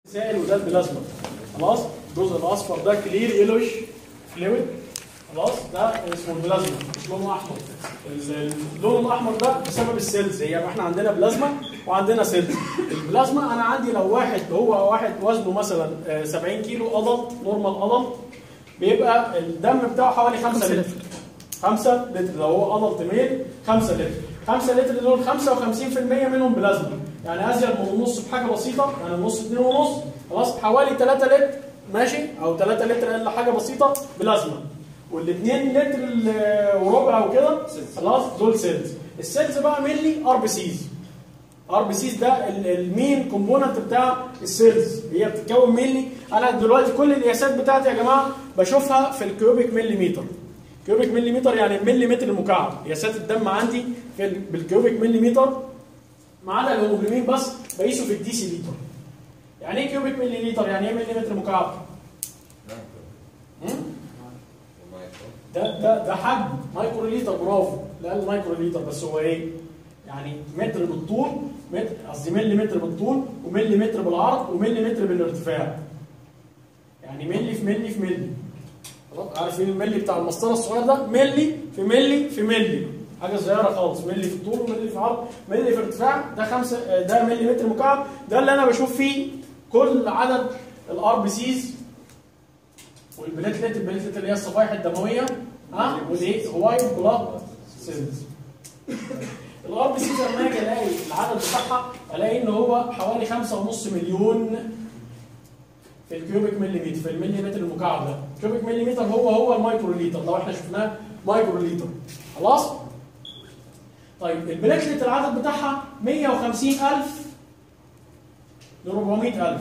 سائل وده البلازما خلاص الجزء الاصفر ده كلير يلوش فلويد خلاص ده اسمه البلازما مش لونه احمر ال- اللون الاحمر ده بسبب السيلز هي احنا عندنا بلازما وعندنا سيلز البلازما انا عندي لو واحد هو واحد وزنه مثلا آه، 70 كيلو ادلت نورمال ادلت بيبقى الدم بتاعه حوالي 5 لتر 5 لتر لو هو ادلت ميل 5 لتر 5 لتر دول 55% منهم بلازما يعني ازيد من النص بحاجه بسيطه يعني النص 2 ونص خلاص حوالي 3 لتر ماشي او 3 لتر الا حاجه بسيطه بلازما والاثنين لتر ال- وربع وكده خلاص دول سيلز السيلز بقى ملي ار بي سيز ار بي سيز ده ال- المين كومبوننت بتاع السيلز هي بتتكون ملي انا دلوقتي كل القياسات بتاعتي يا جماعه بشوفها في الكيوبيك مليمتر كيوبيك مليمتر يعني المليمتر المكعب قياسات الدم عندي في ال- بالكيوبيك مليمتر ما عدا الهيموجلوبين بس بقيسه في الدي سي لتر يعني ايه كيوبيك مليلتر يعني ايه مليمتر مكعب هم؟ ده ده ده حجم مايكرو لتر برافو لا المايكرو لتر بس هو ايه يعني متر بالطول متر قصدي ملي متر بالطول وملي متر بالعرض وملي متر بالارتفاع يعني ملي في ملي في ملي خلاص عارفين الملي بتاع المسطره الصغير ده ملي في ملي في ملي حاجه صغيره خالص ملي في الطول وملي في العرض ملي في ارتفاع ده خمسة آه، ده ملي متر مكعب ده اللي انا بشوف فيه كل عدد الار بي سيز والبليتلت البليتلت اللي هي الصفائح الدمويه ها والايه وايت بلاد سيلز الار بي سيز لما اجي الاقي العدد بتاعها الاقي ان هو حوالي 5.5 مليون في الكيوبيك مليمتر في المليمتر المكعب ده الكيوبيك مليمتر هو هو المايكرو لتر لو احنا شفناه مايكرو لتر خلاص طيب البليتلت العدد بتاعها 150000 ل 400000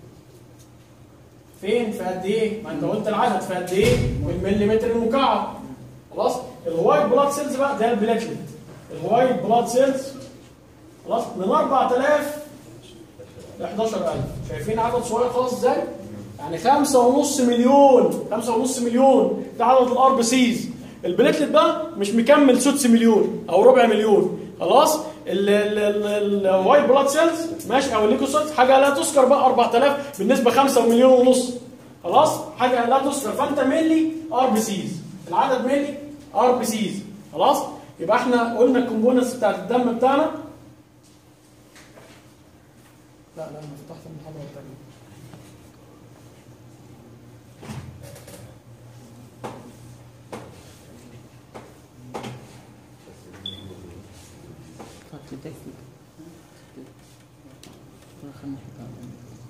فين في قد ايه؟ ما انت قلت العدد في قد ايه؟ بالمليمتر المكعب خلاص الوايت بلاد سيلز بقى ده البليتلت الوايت بلاد سيلز خلاص من 4000 ل 11000 شايفين عدد صغير خالص ازاي؟ يعني 5.5 مليون 5.5 مليون ده عدد الار بي سيز البليتلت بقى مش مكمل سدس مليون او ربع مليون خلاص الوايت بلاد سيلز ماشي او الليكوسايتس حاجه لا تذكر بقى 4000 بالنسبه 5 مليون ونص خلاص حاجه لا تذكر فانت ملي ار بي سيز العدد ملي ار بي سيز خلاص يبقى احنا قلنا الكومبوننتس بتاعت الدم بتاعنا لا لا انا فتحت المحاضره الثانيه فتدك خلنا نحطها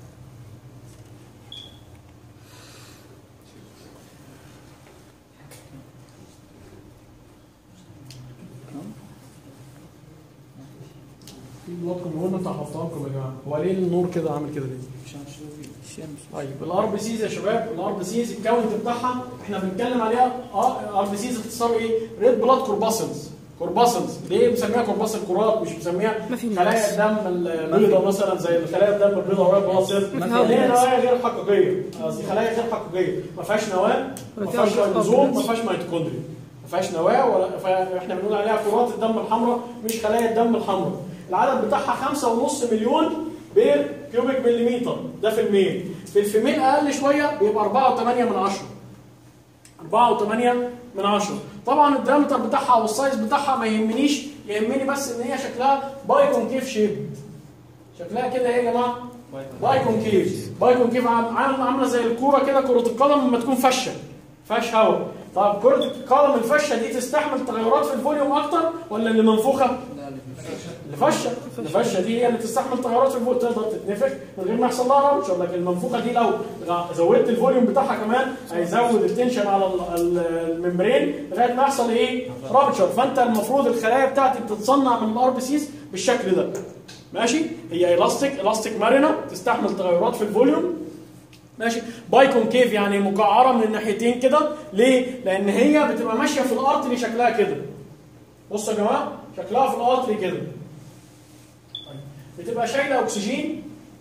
في بلوك مهم انت حافظها لكم يا جماعه هو ليه النور كده عامل كده ليه؟ عشان نشوف الشمس طيب الار بي سيز يا شباب الار بي سيز الكاونت بتاعها احنا بنتكلم عليها ار بي سيز اختصار ايه؟ ريد بلاد كورباسلز كورباسلز ليه مسميها كورباسل كرات مش مسميها ما في خلايا ناس. الدم البيضاء مثلا زي خلايا الدم البيضاء ورايا بلاد سيلز ما فيها اللي هي ناس. نوايا غير حقيقيه قصدي خلايا غير حقيقيه ما فيهاش نواه ما ما فيها فيهاش أوجاع ريبوزوم ما أبيض. فيهاش ميتوكوندريا ما فيهاش نواه ولا فاحنا بنقول عليها كرات الدم الحمراء مش خلايا الدم الحمراء العدد بتاعها 5.5 مليون بير كيوبيك مليمتر ده في الميل في الفيميل اقل شويه بيبقى 4.8 من 10 4.8 من 10 طبعا الديامتر بتاعها او السايز بتاعها ما يهمنيش يهمني بس ان هي شكلها باي كونكيف شيب شكلها كده ايه يا جماعه باي كونكيف باي كونكيف عام- عامل- عامله زي الكوره كده كره القدم لما تكون فشه فيهاش هواء طب كره القدم الفشه دي تستحمل تغيرات في الفوليوم اكتر ولا اللي منفوخه لا اللي الفشه الفشه دي هي اللي تستحمل تغيرات في الفوليوم تقدر تتنفخ من غير ما يحصل لها رابتشر لكن المنفوخه دي لو غ- زودت الفوليوم بتاعها كمان هيزود التنشن على ال- ال- الممبرين لغايه ما يحصل ايه؟ رابتشر فانت المفروض الخلايا بتاعتي بتتصنع من الار بي سيز بالشكل ده ماشي هي الاستيك الاستيك مارينا تستحمل تغيرات في الفوليوم ماشي باي كونكيف يعني مقعره من الناحيتين كده ليه؟ لان هي بتبقى ماشيه في الارتري شكلها كده بصوا يا جماعه شكلها في الارتري كده طيب. بتبقى شايله اكسجين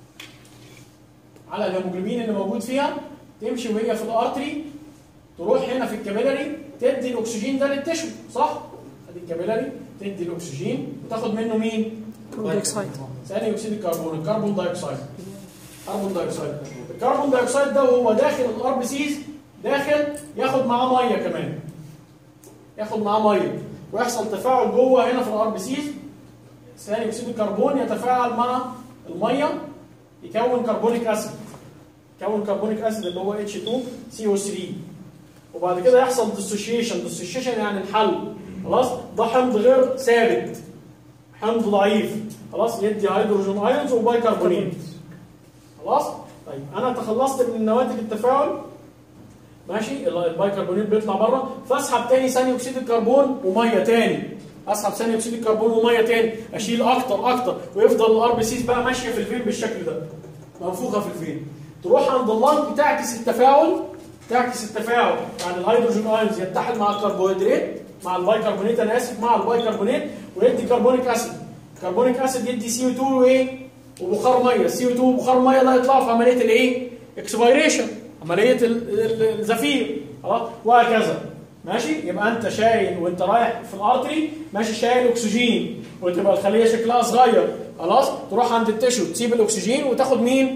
على الهيموجلوبين اللي موجود فيها تمشي وهي في الارتري تروح هنا في الكابيلاري تدي الاكسجين ده للتشو صح؟ ادي الكابيلاري تدي الاكسجين وتاخد منه مين؟ كربون دايوكسيد ثاني اكسيد الكربون الكربون دايوكسيد كربون دايوكسيد الكربون دايوكسيد ده وهو داخل الار بي سيز داخل ياخد معاه ميه كمان ياخد معاه ميه ويحصل تفاعل جوه هنا في الار بي سيز ثاني اكسيد الكربون يتفاعل مع الميه يكون كربونيك اسيد يكون كربونيك اسيد اللي هو H2CO3 وبعد كده يحصل ديسوشيشن ديسوشيشن يعني انحل خلاص ده حمض غير ثابت حمض ضعيف خلاص يدي هيدروجين ايونز وبايكربونات خلاص طيب انا تخلصت من نواتج التفاعل ماشي ال- البايكربونات بيطلع بره فاسحب تاني ثاني اكسيد الكربون وميه تاني اسحب ثاني اكسيد الكربون وميه تاني اشيل اكتر اكتر ويفضل الار بي سيز بقى ماشيه في الفين بالشكل ده منفوخه في الفين تروح عند اللنج تعكس التفاعل تعكس التفاعل يعني الهيدروجين ايونز يتحد مع الكربوهيدرات مع البايكربونات انا اسف مع البايكربونات ويدي كربونيك اسيد كربونيك اسيد يدي سي او 2 وايه وبخار ميه السي او 2 وبخار ميه ده يطلعوا في عمليه الايه اكسبيريشن عمليه ال- ال- الزفير خلاص وهكذا ماشي يبقى انت شايل وانت رايح في الارتري ماشي شايل اكسجين وتبقى الخليه شكلها صغير خلاص تروح عند التشو تسيب الاكسجين وتاخد مين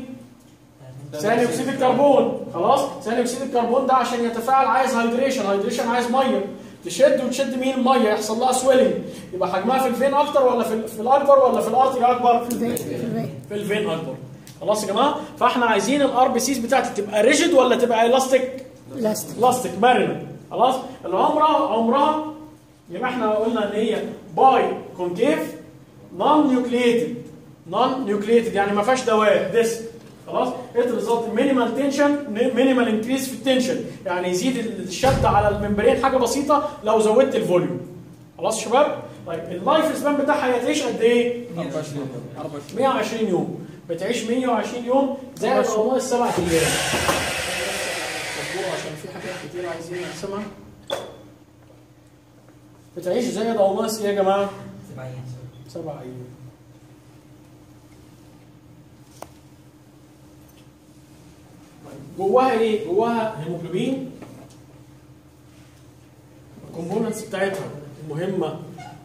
ثاني اكسيد الكربون خلاص ثاني اكسيد الكربون ده عشان يتفاعل عايز هيدريشن هيدريشن عايز ميه تشد وتشد مين الميه يحصل لها سويلنج يبقى حجمها في الفين اكتر ولا في, في الاكبر ولا في الارتري اكبر في البيت في البيت في الفين اكبر خلاص يا جماعه فاحنا عايزين الار بي سيز بتاعتي تبقى ريجيد ولا تبقى الاستيك لاستيك لاستيك مرنه خلاص اللي عمرها عمرها يبقى احنا قلنا ان هي باي كونكيف نون نيوكليتد نون نيوكليتد يعني ما فيهاش دوائر ديسك خلاص ات ريزلت مينيمال تنشن مينيمال انكريس في التنشن يعني يزيد الشد على الممبرين حاجه بسيطه لو زودت الفوليوم خلاص يا شباب طيب اللايف سبان بتاعها هي تعيش قد ايه 24 24 120 يوم بتعيش 120 يوم زائد او ناقص سبع ايام عشان في حاجات كتير عايزين نقسمها بتعيش زائد او ناقص ايه يا جماعه؟ سبع ايام طيب، جواها ايه؟ جواها هيموجلوبين الكومبوننتس بتاعتها المهمه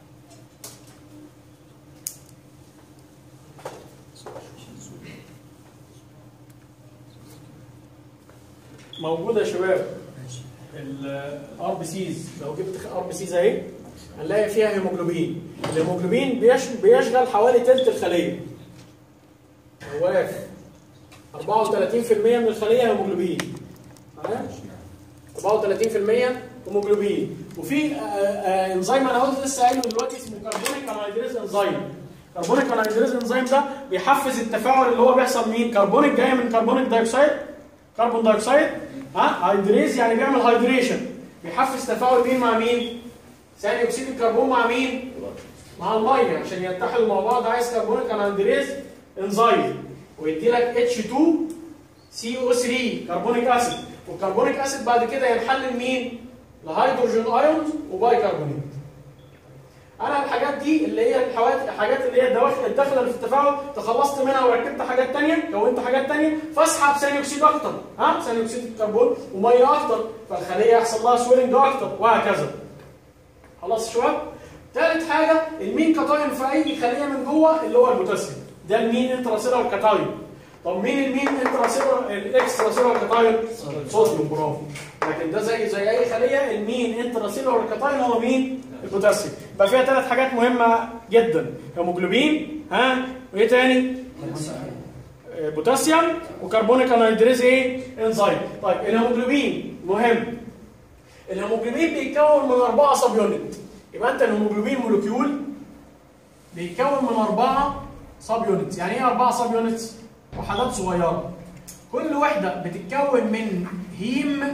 موجوده يا شباب الار بي سيز لو جبت ار بي سيز اهي هنلاقي فيها هيموجلوبين الهيموجلوبين بيش بيشغل حوالي ثلث الخليه نواف 34% من الخليه هيموجلوبين تمام 34% هيموجلوبين وفي آه، آه، انزيم انا قلت لسه قايله دلوقتي اسمه كربونيك انهيدريز انزيم كربونيك انهيدريز انزيم ده بيحفز التفاعل اللي هو بيحصل مين كربونيك جاي من كربونيك دايوكسيد كربون دايوكسيد ها هيدريز يعني بيعمل هيدريشن بيحفز تفاعل مين مع مين ثاني اكسيد الكربون مع مين مع الميه عشان يتحدوا مع بعض عايز كربونيك انهيدريز انزيم ويدي لك H2 CO3 كربونيك اسيد والكربونيك اسيد بعد كده ينحل لمين لهيدروجين ايونز وبايكربونات انا الحاجات دي اللي هي الحاجات الحاجات اللي هي الدواخل الداخله اللي في التفاعل تخلصت منها وركبت حاجات ثانيه كونت حاجات ثانيه فاسحب ثاني اكسيد اكتر ها ثاني اكسيد الكربون وميه اكتر فالخليه يحصل لها سويلنج اكتر وهكذا خلاص يا شباب ثالث حاجه المين كاتاين في اي خليه من جوه اللي هو البوتاسيوم ده المين انتراسيلر كاتاين طب مين المين انتراسيلر الاكسترا سيلر كاتاين صوديوم برافو لكن ده زي زي اي خليه المين انتراسيلر كاتاين هو مين البوتاسيوم يبقى فيها ثلاث حاجات مهمه جدا هيموجلوبين ها وايه تاني آه، بوتاسيوم وكربونيك انهيدريز ايه انزيم طيب الهيموجلوبين مهم الهيموجلوبين بيتكون من أربعة سب يونت يبقى أنت الهيموجلوبين مولكيول بيتكون من أربعة سب يونتس يعني إيه أربعة سب يونتس؟ وحدات صغيرة كل وحدة بتتكون من هيم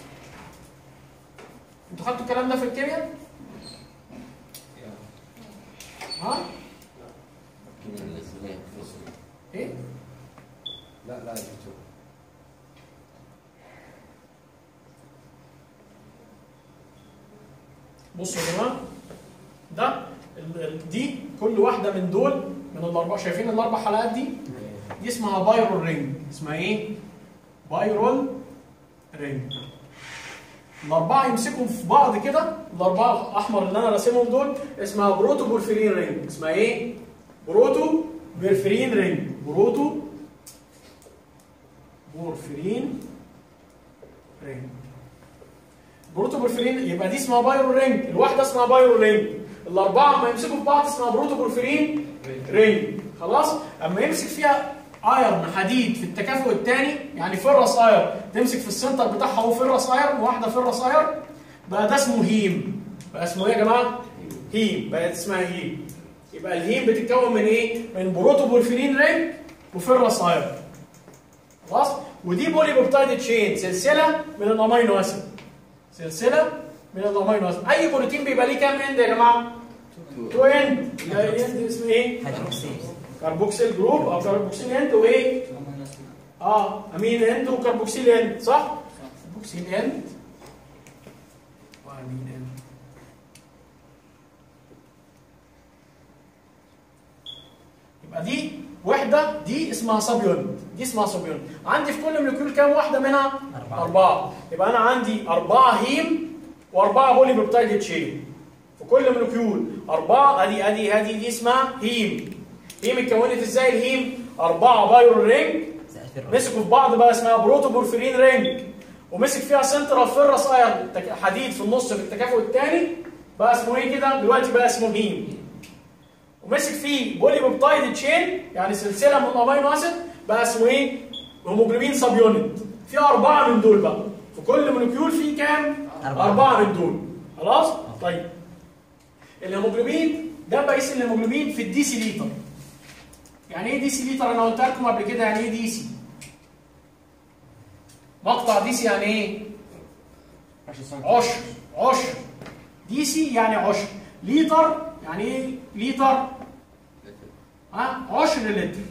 أنتوا خدتوا الكلام ده في الكيمياء؟ ها؟ إيه؟ لا لا يا دكتور بصوا يا جماعه ده ال- ال- دي كل واحده من دول من الاربعه شايفين الاربع حلقات دي دي اسمها بايرول رينج اسمها ايه بايرول رينج الاربعه يمسكوا في بعض كده الاربعه الاحمر اللي انا راسمهم دول اسمها بروتو بورفيرين رينج اسمها ايه بروتو بورفيرين رينج بروتو بورفرين رينج بروتوبورفرين يبقى دي اسمها بايرو رينج الواحده اسمها بايرو رينج الاربعه ما يمسكوا في بعض اسمها بروتوبورفرين رينج خلاص اما يمسك فيها ايرن حديد في التكافؤ الثاني يعني فرس ايرن تمسك في السنتر بتاعها هو فرس ايرن واحده فرس ايرن بقى ده اسمه هيم بقى اسمه ايه يا جماعه هيم بقت اسمها هيم يبقى الهيم بتتكون من ايه من بروتوبورفرين رينج وفرس ايرن خلاص ودي بولي بيبتايد تشين سلسله من الامينو اسيد سلسله من الامينو اسيد اي بروتين بيبقى ليه كام اند يا جماعه تو اند الاند اسمه ايه كربوكسيل جروب او كربوكسيل اند وايه اه امين اند وكربوكسيل اند صح كربوكسيل اند وامين اند يبقى دي وحده دي اسمها سب يونت دي اسمها سب يونت عندي في كل موليكيول كام واحده منها أربعة. اربعه يبقى انا عندي اربعه هيم واربعه بولي بيبتايد تشين في كل موليكيول اربعه ادي ادي ادي دي اسمها هيم هيم اتكونت ازاي الهيم اربعه بايرو رينج مسكوا في بعض بقى اسمها بروتوبورفرين رينج ومسك فيها سنترال فيرس ايرن تك- حديد في النص في التكافؤ الثاني بقى اسمه ايه كده دلوقتي بقى اسمه هيم ومسك فيه بولي بيبتايد تشين يعني سلسله من الامينو اسيد بقى اسمه ايه هيموجلوبين سب يونت في اربعه من دول بقى في كل مولكيول فيه كام أربعة. اربعه من دول خلاص طيب الهيموجلوبين ده بقيس الهيموجلوبين في الديسي ليتر يعني ايه ديسي ليتر انا قلت لكم قبل كده يعني ايه ديسي مقطع ديسي يعني ايه عشر عشر ديسي يعني عشر ليتر يعني ايه ليتر ها عشر لتر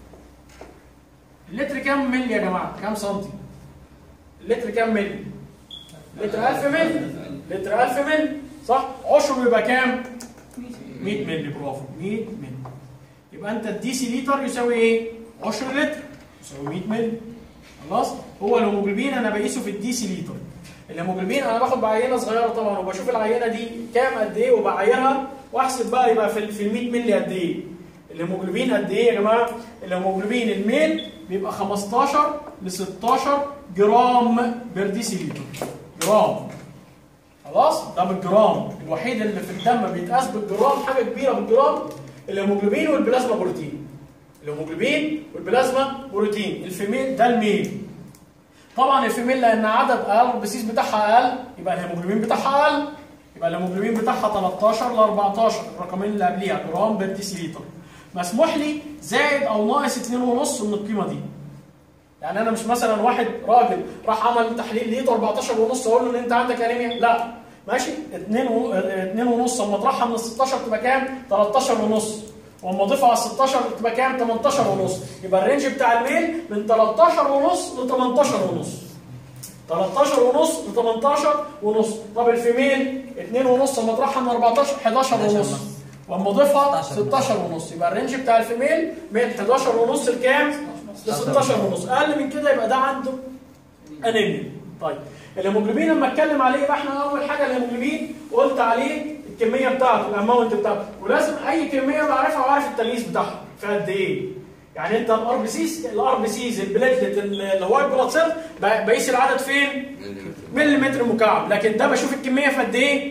اللتر كام ملي يا جماعه كام سنتي اللتر كام ملي لتر 1000 ملي لتر 1000 ملي صح عشره بيبقى كام 100 ملي برافو 100 ملي يبقى انت الديسي لتر يساوي ايه 10 لتر يساوي 100 ملي خلاص هو الهيموجلوبين انا بقيسه في الديسي لتر الهيموجلوبين انا باخد بعينه صغيره طبعا وبشوف العينه دي كام قد ايه وبعايرها واحسب بقى يبقى في ال- في ال 100 مللي قد ايه الهيموجلوبين قد ايه يا جماعه الهيموجلوبين الميل بيبقى 15 ل 16 جرام بير ديسي لتر جرام خلاص ده بالجرام الوحيد اللي في الدم بيتقاس بالجرام حاجه كبيره بالجرام الهيموجلوبين والبلازما بروتين الهيموجلوبين والبلازما بروتين الفيميل ده الميل طبعا الفيميل لان عدد ار بسيس بتاعها اقل يبقى الهيموجلوبين بتاعها اقل يبقى الهيموجلوبين بتاعها 13 ل 14 الرقمين اللي قبليها جرام بير ديسيليتر مسموح لي زائد او ناقص 2.5 من القيمه دي يعني انا مش مثلا واحد راجل راح عمل تحليل لقيته 14 ونص اقول له ان انت عندك انيميا لا ماشي 2 و... 2 ونص اما اطرحها من ال 16 تبقى كام 13 ونص واما اضيفها على 16 تبقى كام 18 ونص يبقى الرينج بتاع الميل من 13 ونص ل 18 ونص 13 ونص ل 18 ونص طب الفيميل 2 ونص اما اطرحها من 14 11 ونص واما اضيفها 16 ونص يبقى الرينج بتاع الفيميل من 11 ونص لكام ل 16 ونص اقل من كده يبقى ده عنده انيميا طيب الهيموجلوبين لما اتكلم عليه يبقى احنا اول حاجه الهيموجلوبين قلت عليه الكميه بتاعته الاماونت بتاعته ولازم اي كميه بعرفها وعارف التمييز بتاعها في قد ايه يعني انت الار بي سيز الار بي سيز البليتلت الوايت بلاد سيل بقيس العدد فين؟ مليمتر مكعب لكن ده بشوف الكميه في قد ايه؟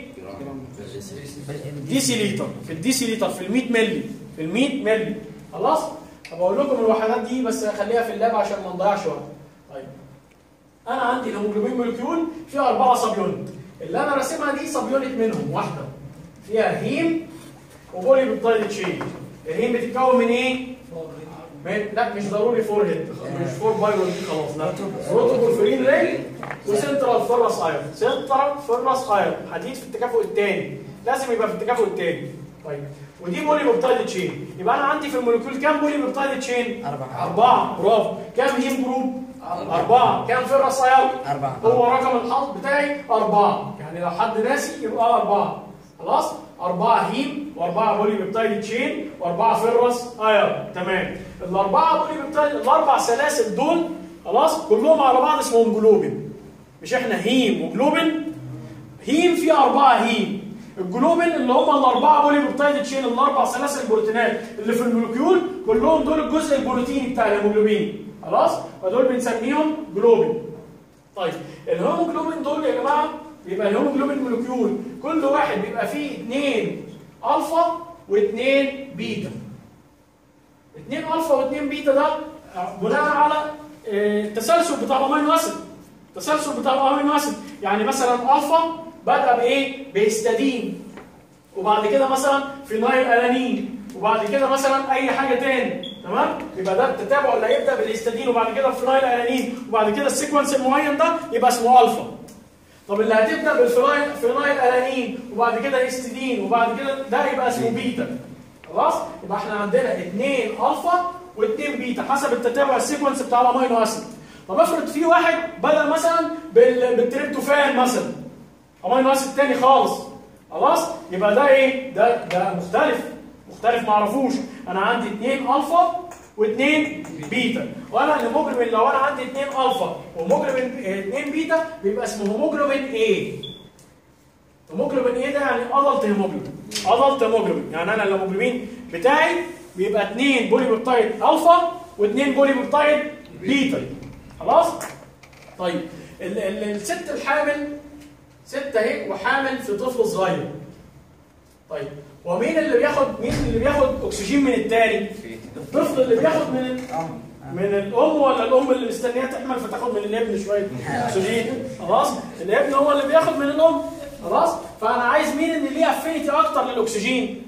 ديسي لتر في الديسي لتر في ال 100 مللي في ال 100 مللي خلاص؟ طب اقول لكم الوحدات دي بس خليها في اللاب عشان ما نضيعش وقت طيب انا عندي الهيموجلوبين مولكيول فيها اربعه سب يونت اللي انا راسمها دي سب يونت منهم واحده فيها هيم وبولي بيبتايد تشين الهيم بتتكون من ايه؟ من لا مش ضروري فور هيد مش فور بايرو دي خلاص لا بروتوبورفرين رينج وسنترال فيرس ايرون سنترال فيرس ايرون حديد في التكافؤ الثاني لازم يبقى في التكافؤ الثاني طيب ودي بولي بيبتايد تشين يبقى انا عندي في الموليكيول كام بولي بيبتايد تشين؟ أربعة. أربعة برافو كام هيم جروب؟ أربعة كام فيرس ايرون؟ أربعة. هو رقم الحظ بتاعي أربعة يعني لو حد ناسي يبقى أربعة خلاص أربعة هيم وأربعة بولي بيبتايد تشين وأربعة فيرس ايرون تمام الأربعة بولي بيبتايد الأربع سلاسل دول خلاص كلهم على بعض اسمهم جلوبين مش احنا هيم وجلوبين هيم فيه أربعة هيم الجلوبين اللي هم الأربعة بولي بيبتايد تشين الأربع سلاسل البروتينات اللي في المولكيول كلهم دول الجزء البروتيني بتاع الهيموجلوبين خلاص فدول بنسميهم جلوبين طيب الهيموجلوبين دول يا جماعه بيبقى الهيموجلوبين مولكيول كل واحد بيبقى فيه اثنين الفا واثنين بيتا اثنين الفا واثنين بيتا ده بناء على آه، التسلسل بتاع الامينو اسيد التسلسل بتاع الامينو اسيد يعني مثلا الفا بدا بايه بهستادين وبعد كده مثلا فينايل الانين وبعد كده مثلا اي حاجه تاني تمام يبقى ده التتابع اللي هيبدا بالهستادين وبعد كده فينايل الانين وبعد كده السيكونس المعين ده يبقى اسمه الفا طب اللي هتبدا بالفينايل فينايل الانين وبعد كده هيستidine وبعد كده ده يبقى اسمه بيتا خلاص يبقى احنا عندنا اثنين الفا واثنين بيتا حسب التتابع السيكونس بتاع الامينو اسيد طب افرض في واحد بدا مثلا بال- بالتريبتوفان مثلا امينو اسيد تاني خالص خلاص يبقى ده ايه ده ده مختلف مختلف ما اعرفوش انا عندي اثنين الفا واثنين بيتا وانا الهيموجلوبين لو انا عندي اثنين الفا وهيموجلوبين اثنين بيتا بيبقى اسمه هيموجلوبين ايه هيموجلوبين ايه ده يعني ادلت هيموجلوبين ادلت هيموجلوبين يعني انا الهيموجلوبين بتاعي بيبقى اثنين بولي بيبتايد الفا واثنين بولي بيبتايد بيتا خلاص طيب ال ال الست الحامل ست اهي وحامل في طفل صغير طيب ومين اللي بياخد مين اللي بياخد اكسجين من التاني الطفل اللي بياخد من ال- من الام ولا الام اللي مستنيه تحمل فتاخد من الابن شويه اكسجين خلاص الابن هو اللي بياخد من الام خلاص فانا عايز مين اللي ليه افينيتي اكتر للاكسجين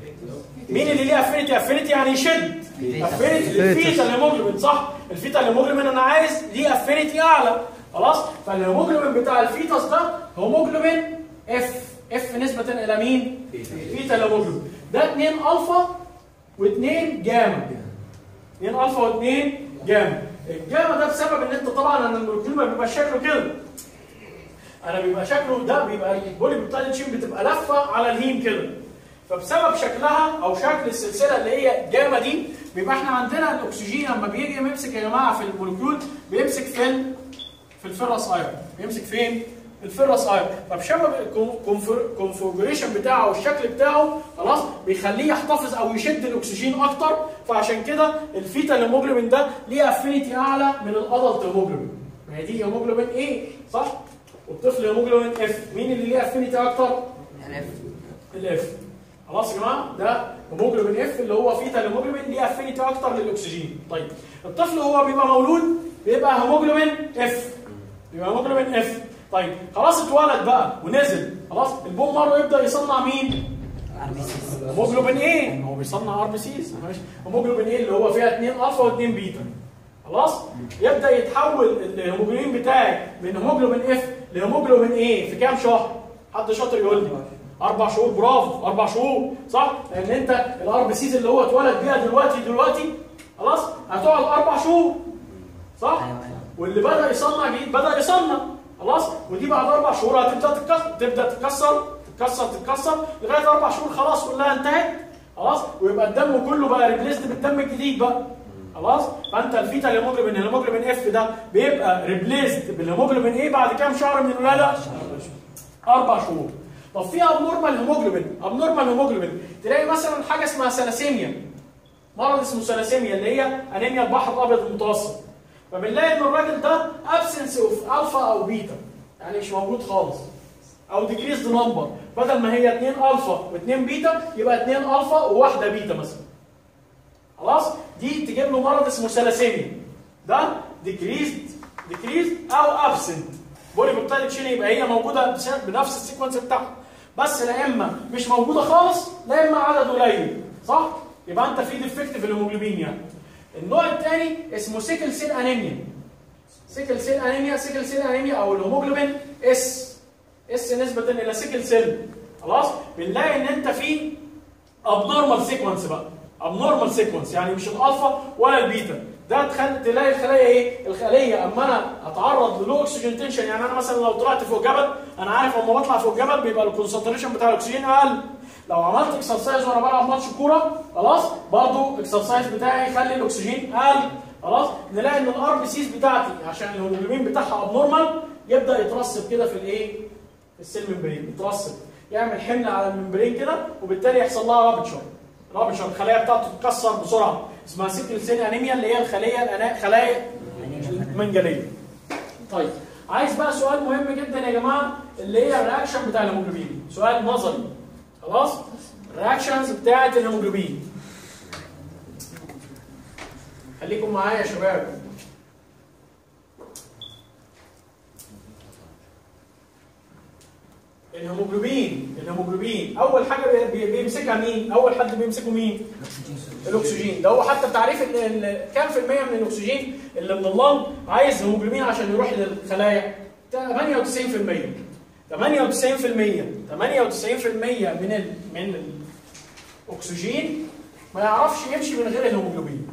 مين اللي ليه افينيتي افينيتي يعني يشد افينيتي الفيتا الهيموجلوبين صح الفيتا الهيموجلوبين انا عايز ليه افينيتي اعلى خلاص فالهيموجلوبين بتاع الفيتاس ده هيموجلوبين اف اف نسبه الى مين فيتا الهيموجلوبين ده 2 الفا و2 جاما 2 الفا و2 جاما الجاما ده بسبب ان انت طبعا ان المولكيول ما بيبقى شكله كده انا بيبقى شكله ده بيبقى البولي بيبتايد تشين بتبقى لفه على الهيم كده فبسبب شكلها او شكل السلسله اللي هي جاما دي بيبقى احنا عندنا الاكسجين لما بيجي يمسك يا جماعه في المولكيول بيمسك فين في الفيرس ايرون بيمسك فين الفيرس ايرون فبسبب الكونفجريشن بتاعه والشكل بتاعه خلاص بيخليه يحتفظ او يشد الاكسجين اكتر فعشان كده الفيتا هيموجلوبين ده ليه افينيتي اعلى من الادلت هيموجلوبين ما هي دي هيموجلوبين ايه صح والطفل هيموجلوبين اف مين اللي ليه افينيتي اكتر الاف خلاص يا جماعه ده هيموجلوبين اف اللي هو فيتا هيموجلوبين ليه افينيتي اكتر للاكسجين طيب الطفل هو بيبقى مولود بيبقى هيموجلوبين اف بيبقى هيموجلوبين اف طيب خلاص اتولد بقى ونزل خلاص البون مارو يبدا يصنع مين هيموجلوبين ايه هو بيصنع ار بي سيز ماشي هيموجلوبين ايه اللي هو فيها 2 الفا و2 بيتا خلاص يبدا يتحول الهيموجلوبين بتاعي من هيموجلوبين اف لهيموجلوبين ايه في كام شهر حد شاطر يقول لي اربع شهور برافو اربع شهور صح لان انت الار بي سيز اللي هو اتولد بيها دلوقتي دلوقتي خلاص هتقعد اربع شهور صح واللي بدا يصنع جديد بدا يصنع خلاص ودي بعد اربع شهور هتبدا تتكسر تبدا تتكسر تتكسر تتكسر لغايه اربع شهور خلاص كلها انتهت خلاص ويبقى الدم كله بقى ريبليسد بالدم الجديد بقى خلاص فانت الفيتا الهيموجلوبين الهيموجلوبين اف ده بيبقى ريبليسد بالهيموجلوبين ايه بعد كام شهر من الولاده؟ اربع شهور طب في ابنورمال هيموجلوبين ابنورمال هيموجلوبين تلاقي مثلا حاجه اسمها سلاسيميا مرض اسمه سلاسيميا اللي هي انيميا البحر الابيض المتوسط فبنلاقي ان الراجل ده ابسنس اوف الفا او بيتا يعني مش موجود خالص او ديكريزد نمبر بدل ما هي 2 الفا و2 بيتا يبقى 2 الفا وواحده بيتا مثلا خلاص دي تجيب له مرض اسمه سلاسيميا ده ديكريزد ديكريزد او ابسنت بولي بيبتايد تشين يبقى هي موجوده بس- بنفس السيكونس بتاعها بس لا اما مش موجوده خالص لا اما عدد قليل صح يبقى انت في ديفكت في الهيموجلوبين يعني النوع الثاني اسمه سيكل سيل انيميا سيكل سيل انيميا سيكل سيل انيميا او الهيموجلوبين اس اس نسبه الى سيكل سيل خلاص بنلاقي ان انت في ابنورمال سيكونس بقى ابنورمال سيكونس يعني مش الالفا ولا البيتا ده تخل... تلاقي الخلايا ايه الخليه اما انا اتعرض للو اكسجين تنشن يعني انا مثلا لو طلعت فوق جبل انا عارف اما بطلع فوق جبل بيبقى الكونسنتريشن بتاع الاكسجين اقل لو عملت اكسرسايز وانا بلعب ماتش كوره خلاص برضو الاكسرسايز بتاعي يخلي الاكسجين اقل خلاص نلاقي ان الار بي سيز بتاعتي عشان الهيموجلوبين بتاعها ابنورمال يبدا يترسب كده في الايه في السيل ممبرين يترسب يعمل حمل على الممبرين كده وبالتالي يحصل لها رابتشر رابتشر الخلايا بتاعته تتكسر بسرعه اسمها سيكل سيل انيميا اللي هي الخليه الأنا... خلايا المنجليه طيب عايز بقى سؤال مهم جدا يا جماعه اللي هي الرياكشن بتاع الهيموجلوبين سؤال نظري خلاص الرياكشنز بتاعه الهيموجلوبين خليكم معايا يا شباب الهيموجلوبين الهيموجلوبين اول حاجه بي- بي- بيمسكها مين اول حد بيمسكه مين الاكسجين ده هو حتى تعريف ال- ال- كام في المية من الاكسجين اللي من اللنج عايز هيموجلوبين عشان يروح للخلايا 98% 98% 98% من ال من الاكسجين ما يعرفش يمشي من غير الهيموجلوبين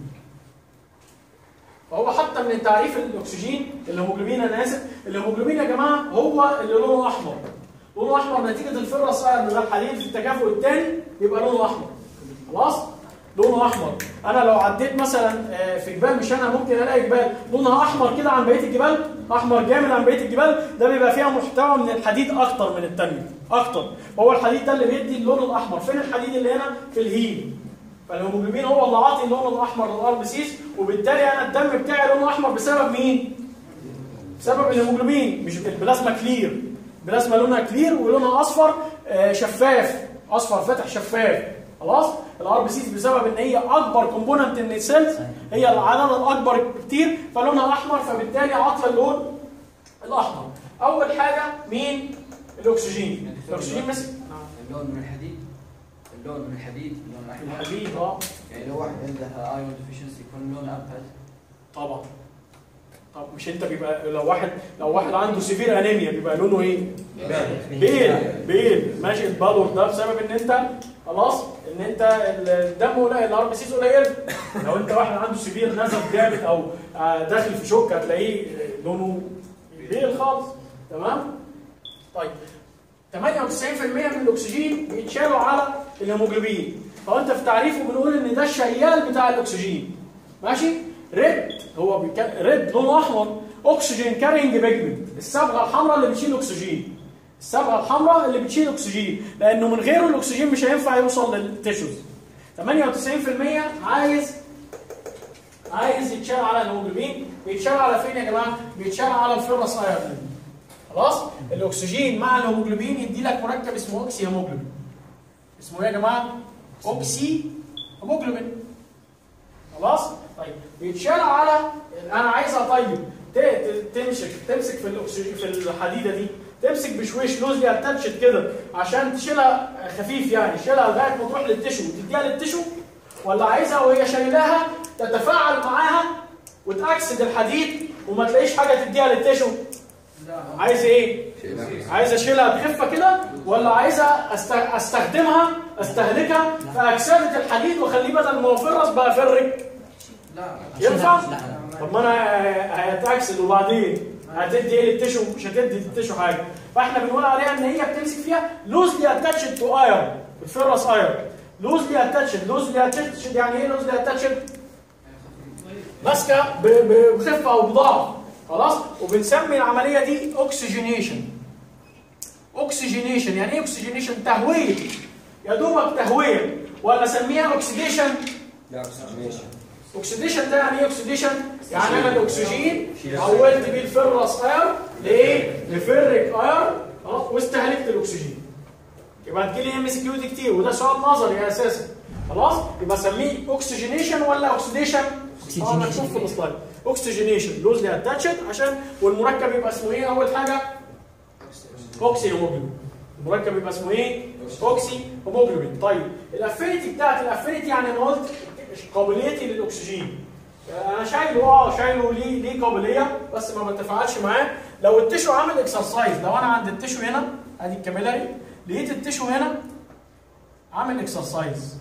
فهو حتى من تعريف الاكسجين الهيموجلوبين انا اسف الهيموجلوبين يا جماعه هو اللي لونه احمر لونه احمر نتيجه الفرس اللي الحديد في التكافؤ الثاني يبقى لونه احمر خلاص لونه احمر انا لو عديت مثلا آه، في جبال مش انا ممكن الاقي جبال لونها احمر كده عن بقيه الجبال احمر جامد عن بقيه الجبال ده بيبقى فيها محتوى من الحديد اكتر من الثانيه اكتر هو الحديد ده اللي بيدي اللون الاحمر فين الحديد اللي هنا في الهيم فالهيموجلوبين هو اللي عاطي اللون الاحمر للار بي سيز وبالتالي انا الدم بتاعي لونه احمر بسبب مين؟ بسبب الهيموجلوبين مش البلازما كلير البلازما لونها كلير ولونها اصفر آه، شفاف اصفر فاتح شفاف خلاص الار بي سيز بسبب ان هي اكبر كومبوننت من السيلز هي العدد الاكبر كتير فلونها احمر فبالتالي عاطيه اللون الاحمر اول حاجه مين الاكسجين الاكسجين مسك اللون من الحديد اللون من الحديد اللون الاحمر الحديد اه يعني لو واحد عنده ايون ديفيشنسي يكون لونه ابهت طبعا طب مش انت بيبقى لو واحد لو واحد عنده سيفير انيميا بيبقى لونه ايه؟ بيل بيل ماشي البالور ده بسبب ان انت خلاص ان انت الدم قليل الار بي سيز قليل لو انت واحد عنده سيفير نزف جامد او آه، داخل في شوك هتلاقيه لونه بيل خالص تمام؟ طيب 98% من الاكسجين بيتشالوا على الهيموجلوبين فانت في تعريفه بنقول ان ده الشيال بتاع الاكسجين ماشي ريد هو بيك... ريد لونه احمر اكسجين كارينج بيجمنت الصبغه الحمراء اللي بتشيل اكسجين الصبغه الحمراء اللي بتشيل اكسجين لانه من غيره الاكسجين مش هينفع يوصل للتيشوز 98% عايز عايز يتشال على الهيموجلوبين بيتشال على فين يا جماعه بيتشال على الفيروس ايرون خلاص الاكسجين مع الهيموجلوبين يدي لك مركب اسمه اوكسي هيموجلوبين اسمه ايه يا جماعه اوكسي هيموجلوبين خلاص طيب بيتشال على انا عايزها طيب ت- ت- تمسك تمسك في الاكسجين في الحديده دي تمسك بشويش لوزلي اتاتشت كده عشان تشيلها خفيف يعني تشيلها لغايه ما تروح للتشو وتديها للتشو ولا عايزها وهي شايلاها تتفاعل معاها وتاكسد الحديد وما تلاقيش حاجه تديها للتشو عايز ايه؟ عايز اشيلها بخفه كده ولا عايزها أست... استخدمها استهلكها في اكسده الحديد واخليه بدل ما هو فرس بقى فرك لا ينفع؟ لا. طب ما انا هتاكسد وبعدين هتدي ايه للتشو مش هتدي للتشو حاجه فاحنا بنقول عليها ان هي بتمسك فيها لوزلي اتاتشد تو ايرون الفرس ايرون لوزلي اتاتشد لوزلي اتاتشد يعني ايه لوزلي اتاتشد؟ ماسكه ب- ب- بخفه او بضعف خلاص وبنسمي العمليه دي اوكسجينيشن اوكسجينيشن يعني ايه اوكسجينيشن تهويه يا دوبك تهويه ولا اسميها اوكسيديشن لا ماشي اوكسيديشن ده يعني ايه اوكسيديشن يعني انا الاكسجين حولت بيه الفرس اير لايه لفرك اير خلاص واستهلكت الاكسجين يبقى تجي لي ام اس كيو دي كتير وده سؤال نظري اساسا خلاص يبقى اسميه اوكسجينيشن ولا اوكسيديشن اه مكتوب في السلايد اوكسجينيشن لوزلي اتاتشد عشان والمركب يبقى اسمه ايه اول حاجه اوكسي هيموجلوبين المركب يبقى اسمه ايه اوكسي هيموجلوبين طيب الافينيتي بتاعت الافينيتي يعني انا قلت قابليتي للاكسجين انا شايله اه شايله ليه ليه قابليه بس ما بتفاعلش معاه لو التشو عامل اكسرسايز لو انا عند التشو هنا ادي الكابيلاري لقيت التشو هنا عامل اكسرسايز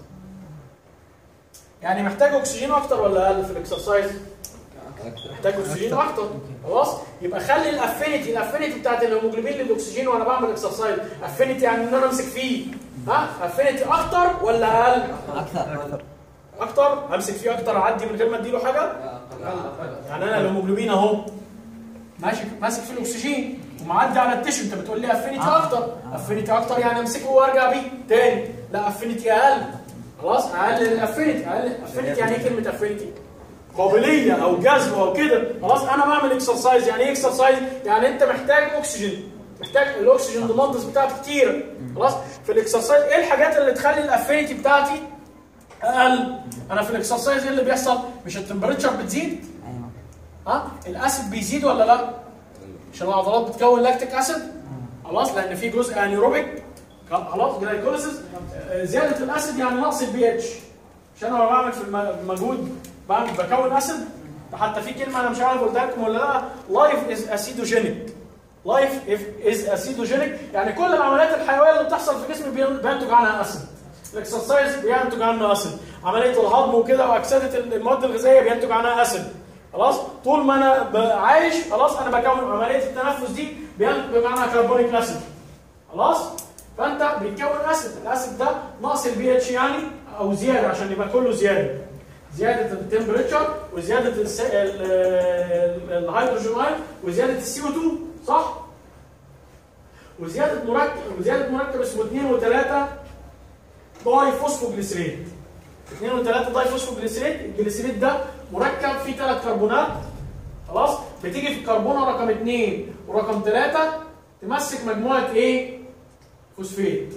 يعني محتاج اكسجين اكتر ولا اقل في الاكسرسايز؟ محتاج اكسجين اكتر خلاص يبقى خلي الافينيتي الافينيتي بتاعت الهيموجلوبين للاكسجين وانا بعمل اكسرسايز افينيتي يعني ان انا امسك فيه ها افينيتي اكتر ولا اقل؟ اكثر اكتر امسك فيه اكتر اعدي من غير ما اديله حاجه يعني انا الهيموجلوبين اهو ماشي ماسك في الاكسجين ومعدي على التشو انت بتقول لي افينيتي آه. اكتر آه. افينيتي اكتر يعني امسكه وارجع بيه تاني لا افينيتي اقل خلاص اقلل الافينيتي اقلل الافينيتي يعني ايه كلمه افينيتي قابليه او جذب او كده خلاص انا بعمل اكسرسايز يعني ايه اكسرسايز يعني انت محتاج اكسجين محتاج الاكسجين ديماندز بتاعتي كتير خلاص في الاكسرسايز ايه الحاجات اللي تخلي الافينيتي بتاعتي اقل انا في الاكسرسايز ايه اللي بيحصل مش التمبريتشر بتزيد ايوه ها الاسيد بيزيد ولا لا عشان العضلات بتكون لاكتيك اسيد خلاص لان في جزء انيروبيك خلاص جلايكوليسيس آه، زياده الاسيد يعني نقص البي اتش عشان انا بعمل في الم- المجهود بعمل بكون اسيد حتى في كلمه انا مش عارف قلتها لكم ولا لا لايف از اسيدوجينيك لايف از اسيدوجينيك يعني كل العمليات الحيويه اللي بتحصل في جسمي بين- بينتج عنها اسيد الاكسرسايز بينتج عنه اسيد عمليه الهضم وكده واكسده المواد الغذائيه بينتج عنها اسيد خلاص طول ما انا ب- عايش خلاص انا بكون عمليه التنفس دي بينتج عنها كربونيك اسيد خلاص فانت بيتكون اسيد الاسيد ده نقص البي اتش يعني او زياده عشان يبقى كله زياده زياده التمبريتشر وزياده الس- ال- ال- الهيدروجين ايون وزياده السي او 2 صح وزياده مركب وزياده مركب اسمه 2 و3 داي فوسفوجليسريت 2 و3 داي فوسفوجليسريت الجليسريت ده مركب فيه ثلاث كربونات خلاص بتيجي في الكربونه رقم 2 ورقم 3 تمسك مجموعه ايه فوسفيت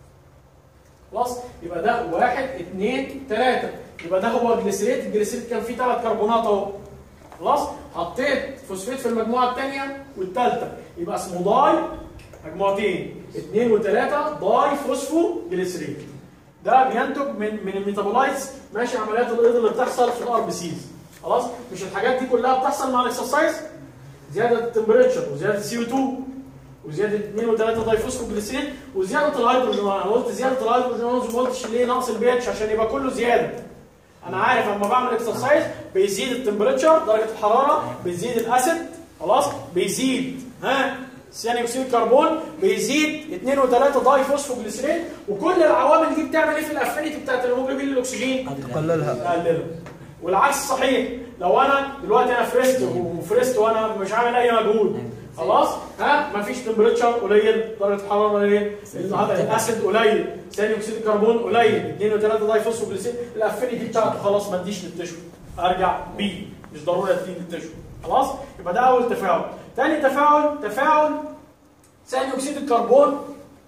خلاص يبقى ده واحد اثنين ثلاثة يبقى ده هو الجليسريت الجليسريت كان فيه ثلاث كربونات اهو خلاص حطيت فوسفيت في المجموعة الثانية والثالثة يبقى اسمه داي مجموعتين اثنين وثلاثة داي فوسفو جليسريت ده بينتج من من الميتابولايتس ماشي عمليات الايض اللي بتحصل في الار بي سيز خلاص مش الحاجات دي كلها بتحصل مع الاكسرسايز زياده التمبريتشر وزياده السي او 2 وزياده 2 و3 دايفوسفوجليسرين وزياده الهيدروجين انا قلت زياده الهيدروجين ما قلتش ليه نقص البي اتش عشان يبقى كله زياده انا عارف لما بعمل اكسرسايز بيزيد التمبريتشر درجه الحراره بيزيد الاسيد خلاص بيزيد ها ثاني اكسيد الكربون بيزيد 2 و3 دايفوسفوجليسرين وكل العوامل دي بتعمل ايه في الافينيتي بتاعت الهيموجلوبين للاكسجين قللها تقلله والعكس صحيح لو انا دلوقتي انا فرست وفرست وانا مش عامل اي مجهود خلاص ها مفيش تمبريتشر قليل درجه الحراره قليل الاسيد قليل ثاني اكسيد الكربون قليل 2 و3 دايفوسفوجليسين الافينيتي بتاعته خلاص ما تديش للتشو ارجع بي مش ضروري اديه للتشو خلاص يبقى ده اول تفاعل ثاني تفاعل تفاعل ثاني اكسيد الكربون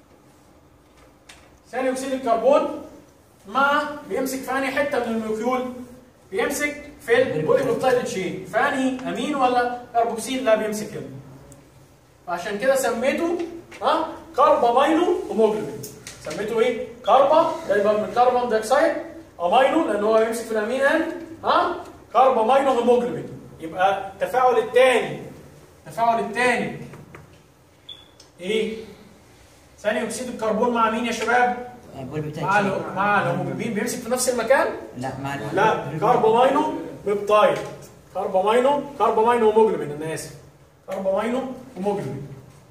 ثاني اكسيد الكربون مع بيمسك في انهي حته من المولكيول بيمسك في البوليبيبتايد تشين في انهي امين ولا كربوكسيل لا بيمسك هنا فعشان كده سميته ها كاربامينو هيموجلوبين سميته ايه كاربا ده يبقى من كربون دايوكسيد امينو لان هو بيمسك في الامين اند ها كاربامينو هيموجلوبين يبقى التفاعل الثاني التفاعل الثاني ايه ثاني اكسيد الكربون مع مين يا شباب بقول بتاعي مع ال- مع الهيموجلوبين بيمسك في نفس المكان لا مع ال- لا كاربامينو بيبتايد كاربامينو كاربامينو هيموجلوبين انا اسف كاربامينو هيموجلوبين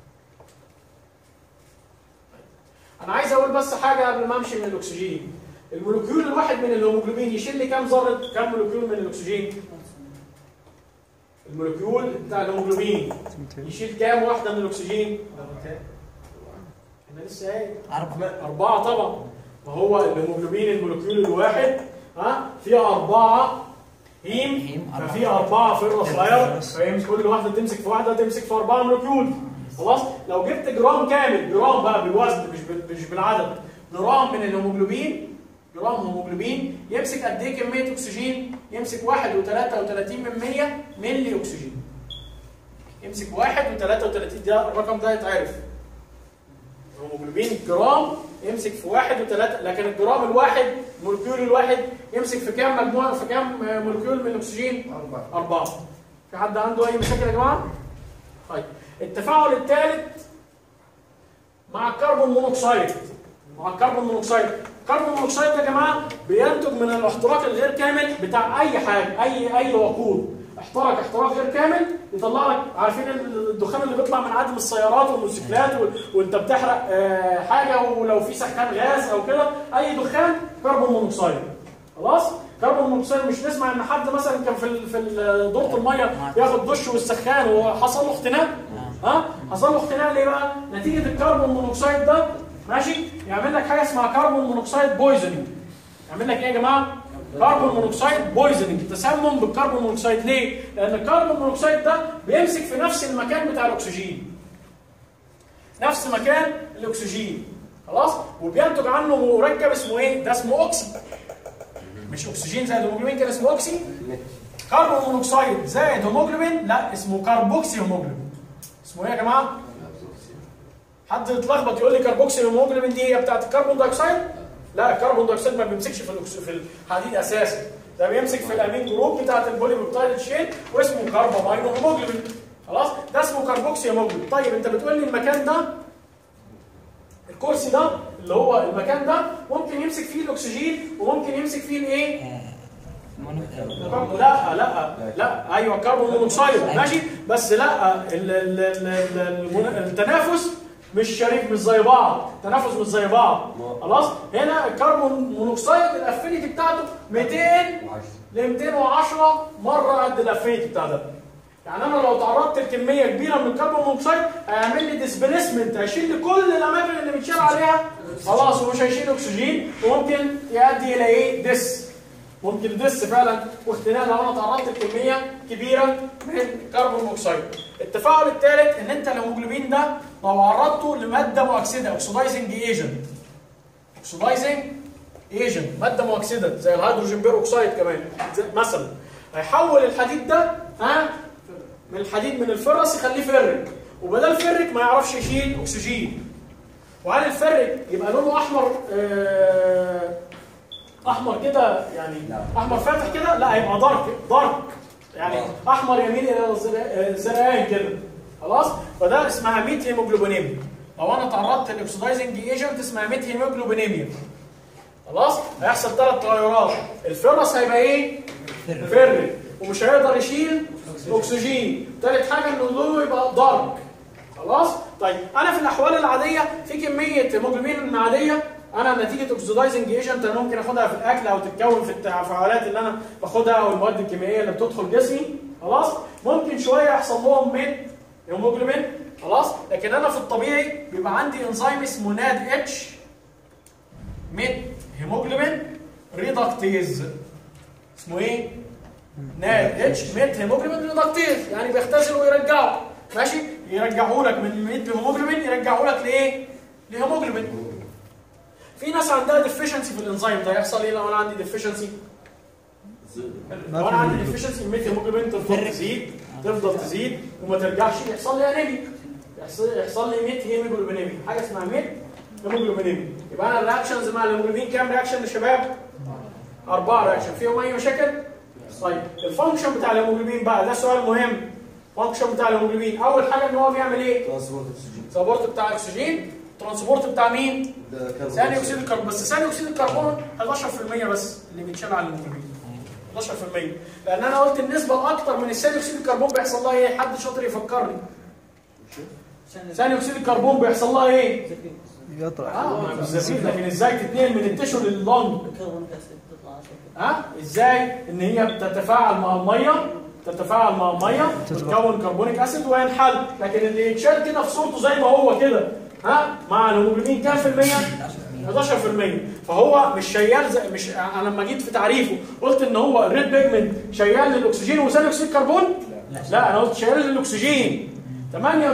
انا عايز اقول بس حاجه قبل ما امشي من الاكسجين المولكيول الواحد من الهيموجلوبين يشيل لي كام ذره كام مولكيول من الاكسجين المولكيول بتاع الهيموجلوبين يشيل كام واحده من الاكسجين انا لسه قايل أربعة أربعة طبعا ما هو الهيموجلوبين المولكيول الواحد ها فيها أربعة هيم هيم، أربعة. ففي أربعة فرة صغيرة فهي كل واحدة تمسك في واحدة تمسك في أربعة مولكيول خلاص لو جبت جرام كامل جرام بقى بالوزن مش بال- مش بالعدد جرام من الهيموجلوبين جرام هيموجلوبين يمسك قد إيه كمية أكسجين؟ يمسك 1.33 من 100 ملي أكسجين يمسك 1.33 ده الرقم ده يتعرف الهيموجلوبين جرام يمسك في واحد وثلاثة لكن الجرام الواحد المولكيول الواحد يمسك في كام مجموعة في كام آه، مولكيول من الأكسجين؟ أربعة أربعة. في حد عنده أي مشاكل يا جماعة؟ طيب التفاعل الثالث مع الكربون مونوكسيد مع الكربون مونوكسيد الكربون مونوكسيد ده يا جماعة بينتج من الاحتراق الغير كامل بتاع أي حاجة أي أي وقود احترق احتراق غير كامل يطلع لك عارفين الدخان اللي بيطلع من عدم السيارات والموتوسيكلات وال- وانت بتحرق آه، حاجه ولو في سخان غاز او كده اي دخان كربون مونوكسيد خلاص كربون مونوكسيد مش نسمع ان حد مثلا كان في ال- في ال- دورة الميه بياخد دش والسخان وحصل له اختناق ها حصل له اختناق ليه بقى نتيجه الكربون مونوكسيد ده ماشي يعمل لك حاجه اسمها كربون مونوكسيد بويزنينج يعمل لك ايه يا جماعه؟ كربون مونوكسيد بويزنينج تسمم بالكربون مونوكسيد ليه؟ لان الكربون مونوكسيد ده بيمسك في نفس المكان بتاع الاكسجين نفس مكان الاكسجين خلاص وبينتج عنه مركب اسمه ايه؟ ده اسمه اوكسي مش اكسجين زائد هيموجلوبين كان اسمه اوكسي كربون مونوكسيد زائد هيموجلوبين لا اسمه كربوكسي هيموجلوبين اسمه ايه يا جماعه؟ حد يتلخبط يقول لي كربوكسي هيموجلوبين دي هي بتاعت الكربون دايوكسيد؟ لا الكربون دايوكسيد ما بيمسكش في الأكس- في الحديد اساسا ده بيمسك في الامين جروب بتاعت البولي بيبتايد تشين واسمه كربامينو هيموجلوبين خلاص ده اسمه كربوكسي هيموجلوبين طيب انت بتقول لي المكان ده الكرسي ده اللي هو المكان ده ممكن يمسك فيه الاكسجين وممكن يمسك فيه الايه؟ لا لا لا ايوه كربون مونوكسيد ماشي بس لا ال- ال- ال- ال- المن- التنافس مش شريك مش زي بعض التنافس مش زي بعض خلاص هنا الكربون مونوكسيد الافينيتي بتاعته 200 ل 210 مره قد الافينيتي بتاع ده يعني انا لو تعرضت لكميه كبيره من الكربون مونوكسيد هيعمل لي ديسبليسمنت هيشيل لي كل الاماكن اللي بيتشال عليها خلاص ومش هيشيل اكسجين وممكن يؤدي الى ايه ديس ممكن ديس فعلا واختناق لو انا تعرضت لكميه كبيره من الكربون مونوكسيد التفاعل الثالث ان انت الهيموجلوبين ده لو عرضته لماده مؤكسده اوكسيدايزنج ايجنت اوكسيدايزنج ايجنت ماده مؤكسده زي الهيدروجين بيروكسيد كمان زي مثلا هيحول الحديد ده ها من الحديد من الفرس يخليه فرك وبدل فرك ما يعرفش يشيل اكسجين وهل الفرك يبقى لونه احمر آه احمر كده يعني لا. احمر فاتح كده لا هيبقى دارك دارك يعني آه. احمر يميل الى الزرق- آه، زرقان كده خلاص فده اسمها ميت هيموجلوبينيميا لو انا تعرضت للاكسدايزنج ايجنت اسمها ميت هيموجلوبينيميا خلاص هيحصل ثلاث تغيرات الفرس هيبقى ايه فرق ومش هيقدر يشيل اكسجين ثالث حاجه ان لونه يبقى دارك خلاص طيب انا في الاحوال العاديه في كميه هيموجلوبين عاديه انا نتيجه اوكسيدايزنج ايجنت انا ممكن اخدها في الاكل او تتكون في التفاعلات اللي انا باخدها او المواد الكيميائيه اللي بتدخل جسمي خلاص ممكن شويه يحصل لهم ميت هيموجلوبين خلاص لكن انا في الطبيعي بيبقى عندي انزيم اسمه ناد اتش ميت هيموجلوبين ريدكتيز اسمه ايه؟ ناد اتش ميت هيموجلوبين ريدكتيز يعني بيختزل ويرجعه ماشي يرجعه لك من ميت هيموجلوبين يرجعه لك لايه؟ لهيموجلوبين في ناس عندها ديفيشنسي في الانزيم ده يحصل ايه لو انا عندي ديفيشنسي؟ لو انا عندي ديفيشنسي الميت هيموجلوبين تفضل تزيد تفضل تزيد وما ترجعش يحصل لي انيميا يحصل يحصل لي ميت هيموجلوبينيميا حاجه اسمها ميت هيموجلوبينيميا يبقى انا الرياكشنز مع الهيموجلوبين كام رياكشن يا شباب؟ أربعة رياكشن فيهم أي مشاكل؟ طيب الفانكشن بتاع الهيموجلوبين بقى ده سؤال مهم الفانكشن بتاع الهيموجلوبين أول حاجة إن هو بيعمل إيه؟ ترانسبورت اكسجين سبورت بتاع الأكسجين ترانسبورت بتاع مين؟ ده كربون ثاني أكسيد الكربون بس ثاني أكسيد الكربون 11% بس اللي بيتشال على الهيموجلوبين 11% لأن أنا قلت النسبة الأكتر من الثاني أكسيد الكربون بيحصل لها إيه؟ حد شاطر يفكرني ثاني أكسيد الكربون بيحصل لها إيه؟ يطرح اه ما بالزفير لكن ازاي تتنقل من التشو لللنج الكربون دايوكسيد تطلع عشان ها ازاي ان هي بتتفاعل مع الميه تتفاعل مع الميه وتكون كربونيك اسيد وينحل لكن اللي يتشال كده في صورته زي ما هو كده ها مع الهيموجلوبين كام في المية؟ 11% فهو مش شيال زي مش انا لما جيت في تعريفه قلت ان هو الريد بيجمنت شيال للاكسجين وثاني اكسيد الكربون؟ لا انا قلت شيال للاكسجين 98%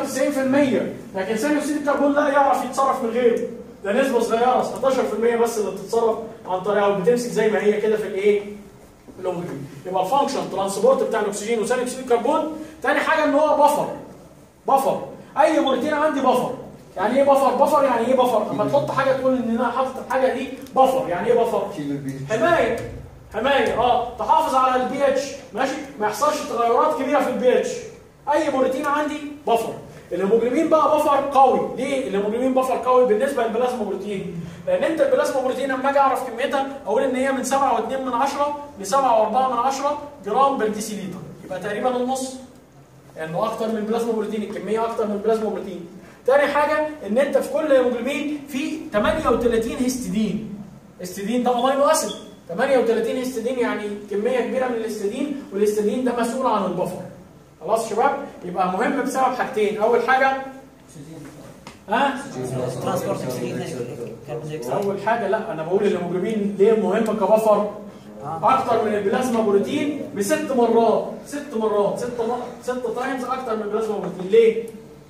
لكن ثاني اكسيد الكربون لا يعرف يتصرف من غيره ده نسبه صغيره 11% بس اللي بتتصرف عن طريقه وبتمسك زي ما هي كده في الايه؟ في الهيموجلوبين يبقى الفانكشن ترانسبورت بتاع الاكسجين وثاني اكسيد الكربون تاني حاجه ان هو بفر بفر اي بروتين عندي بفر يعني ايه بفر بفر يعني ايه بفر اما تحط حاجه تقول ان انا حاطط الحاجه دي بفر يعني ايه بفر كيلو البي حمايه حمايه اه تحافظ على البي اتش ماشي ما يحصلش تغيرات كبيره في البي اتش اي بروتين عندي بفر الهيموجلوبين بقى بفر قوي ليه الهيموجلوبين بفر قوي بالنسبه للبلازما بروتين لان انت البلازما بروتين لما اجي اعرف كميتها اقول ان هي من 7.2 من 10 ل 7.4 من 10 جرام بر ديسيليتر يبقى تقريبا النص لانه اكتر من البلازما بروتين الكميه اكتر من البلازما بروتين تاني حاجه ان انت في كل هيموجلوبين في 38 هيستidine هيستidine ده امينو اسيد 38 هيستidine يعني كميه كبيره من الهيستidine والهيستidine ده مسؤول عن البفر خلاص يا شباب يبقى مهم بسبب حاجتين اول حاجه ها ترانسبورت اكسجين كربون دايوكسيد اول حاجه لا انا بقول الهيموجلوبين ليه مهم كبفر اكتر من البلازما بروتين بست مرات ست مرات ست مرات ست تايمز اكتر من البلازما بروتين ليه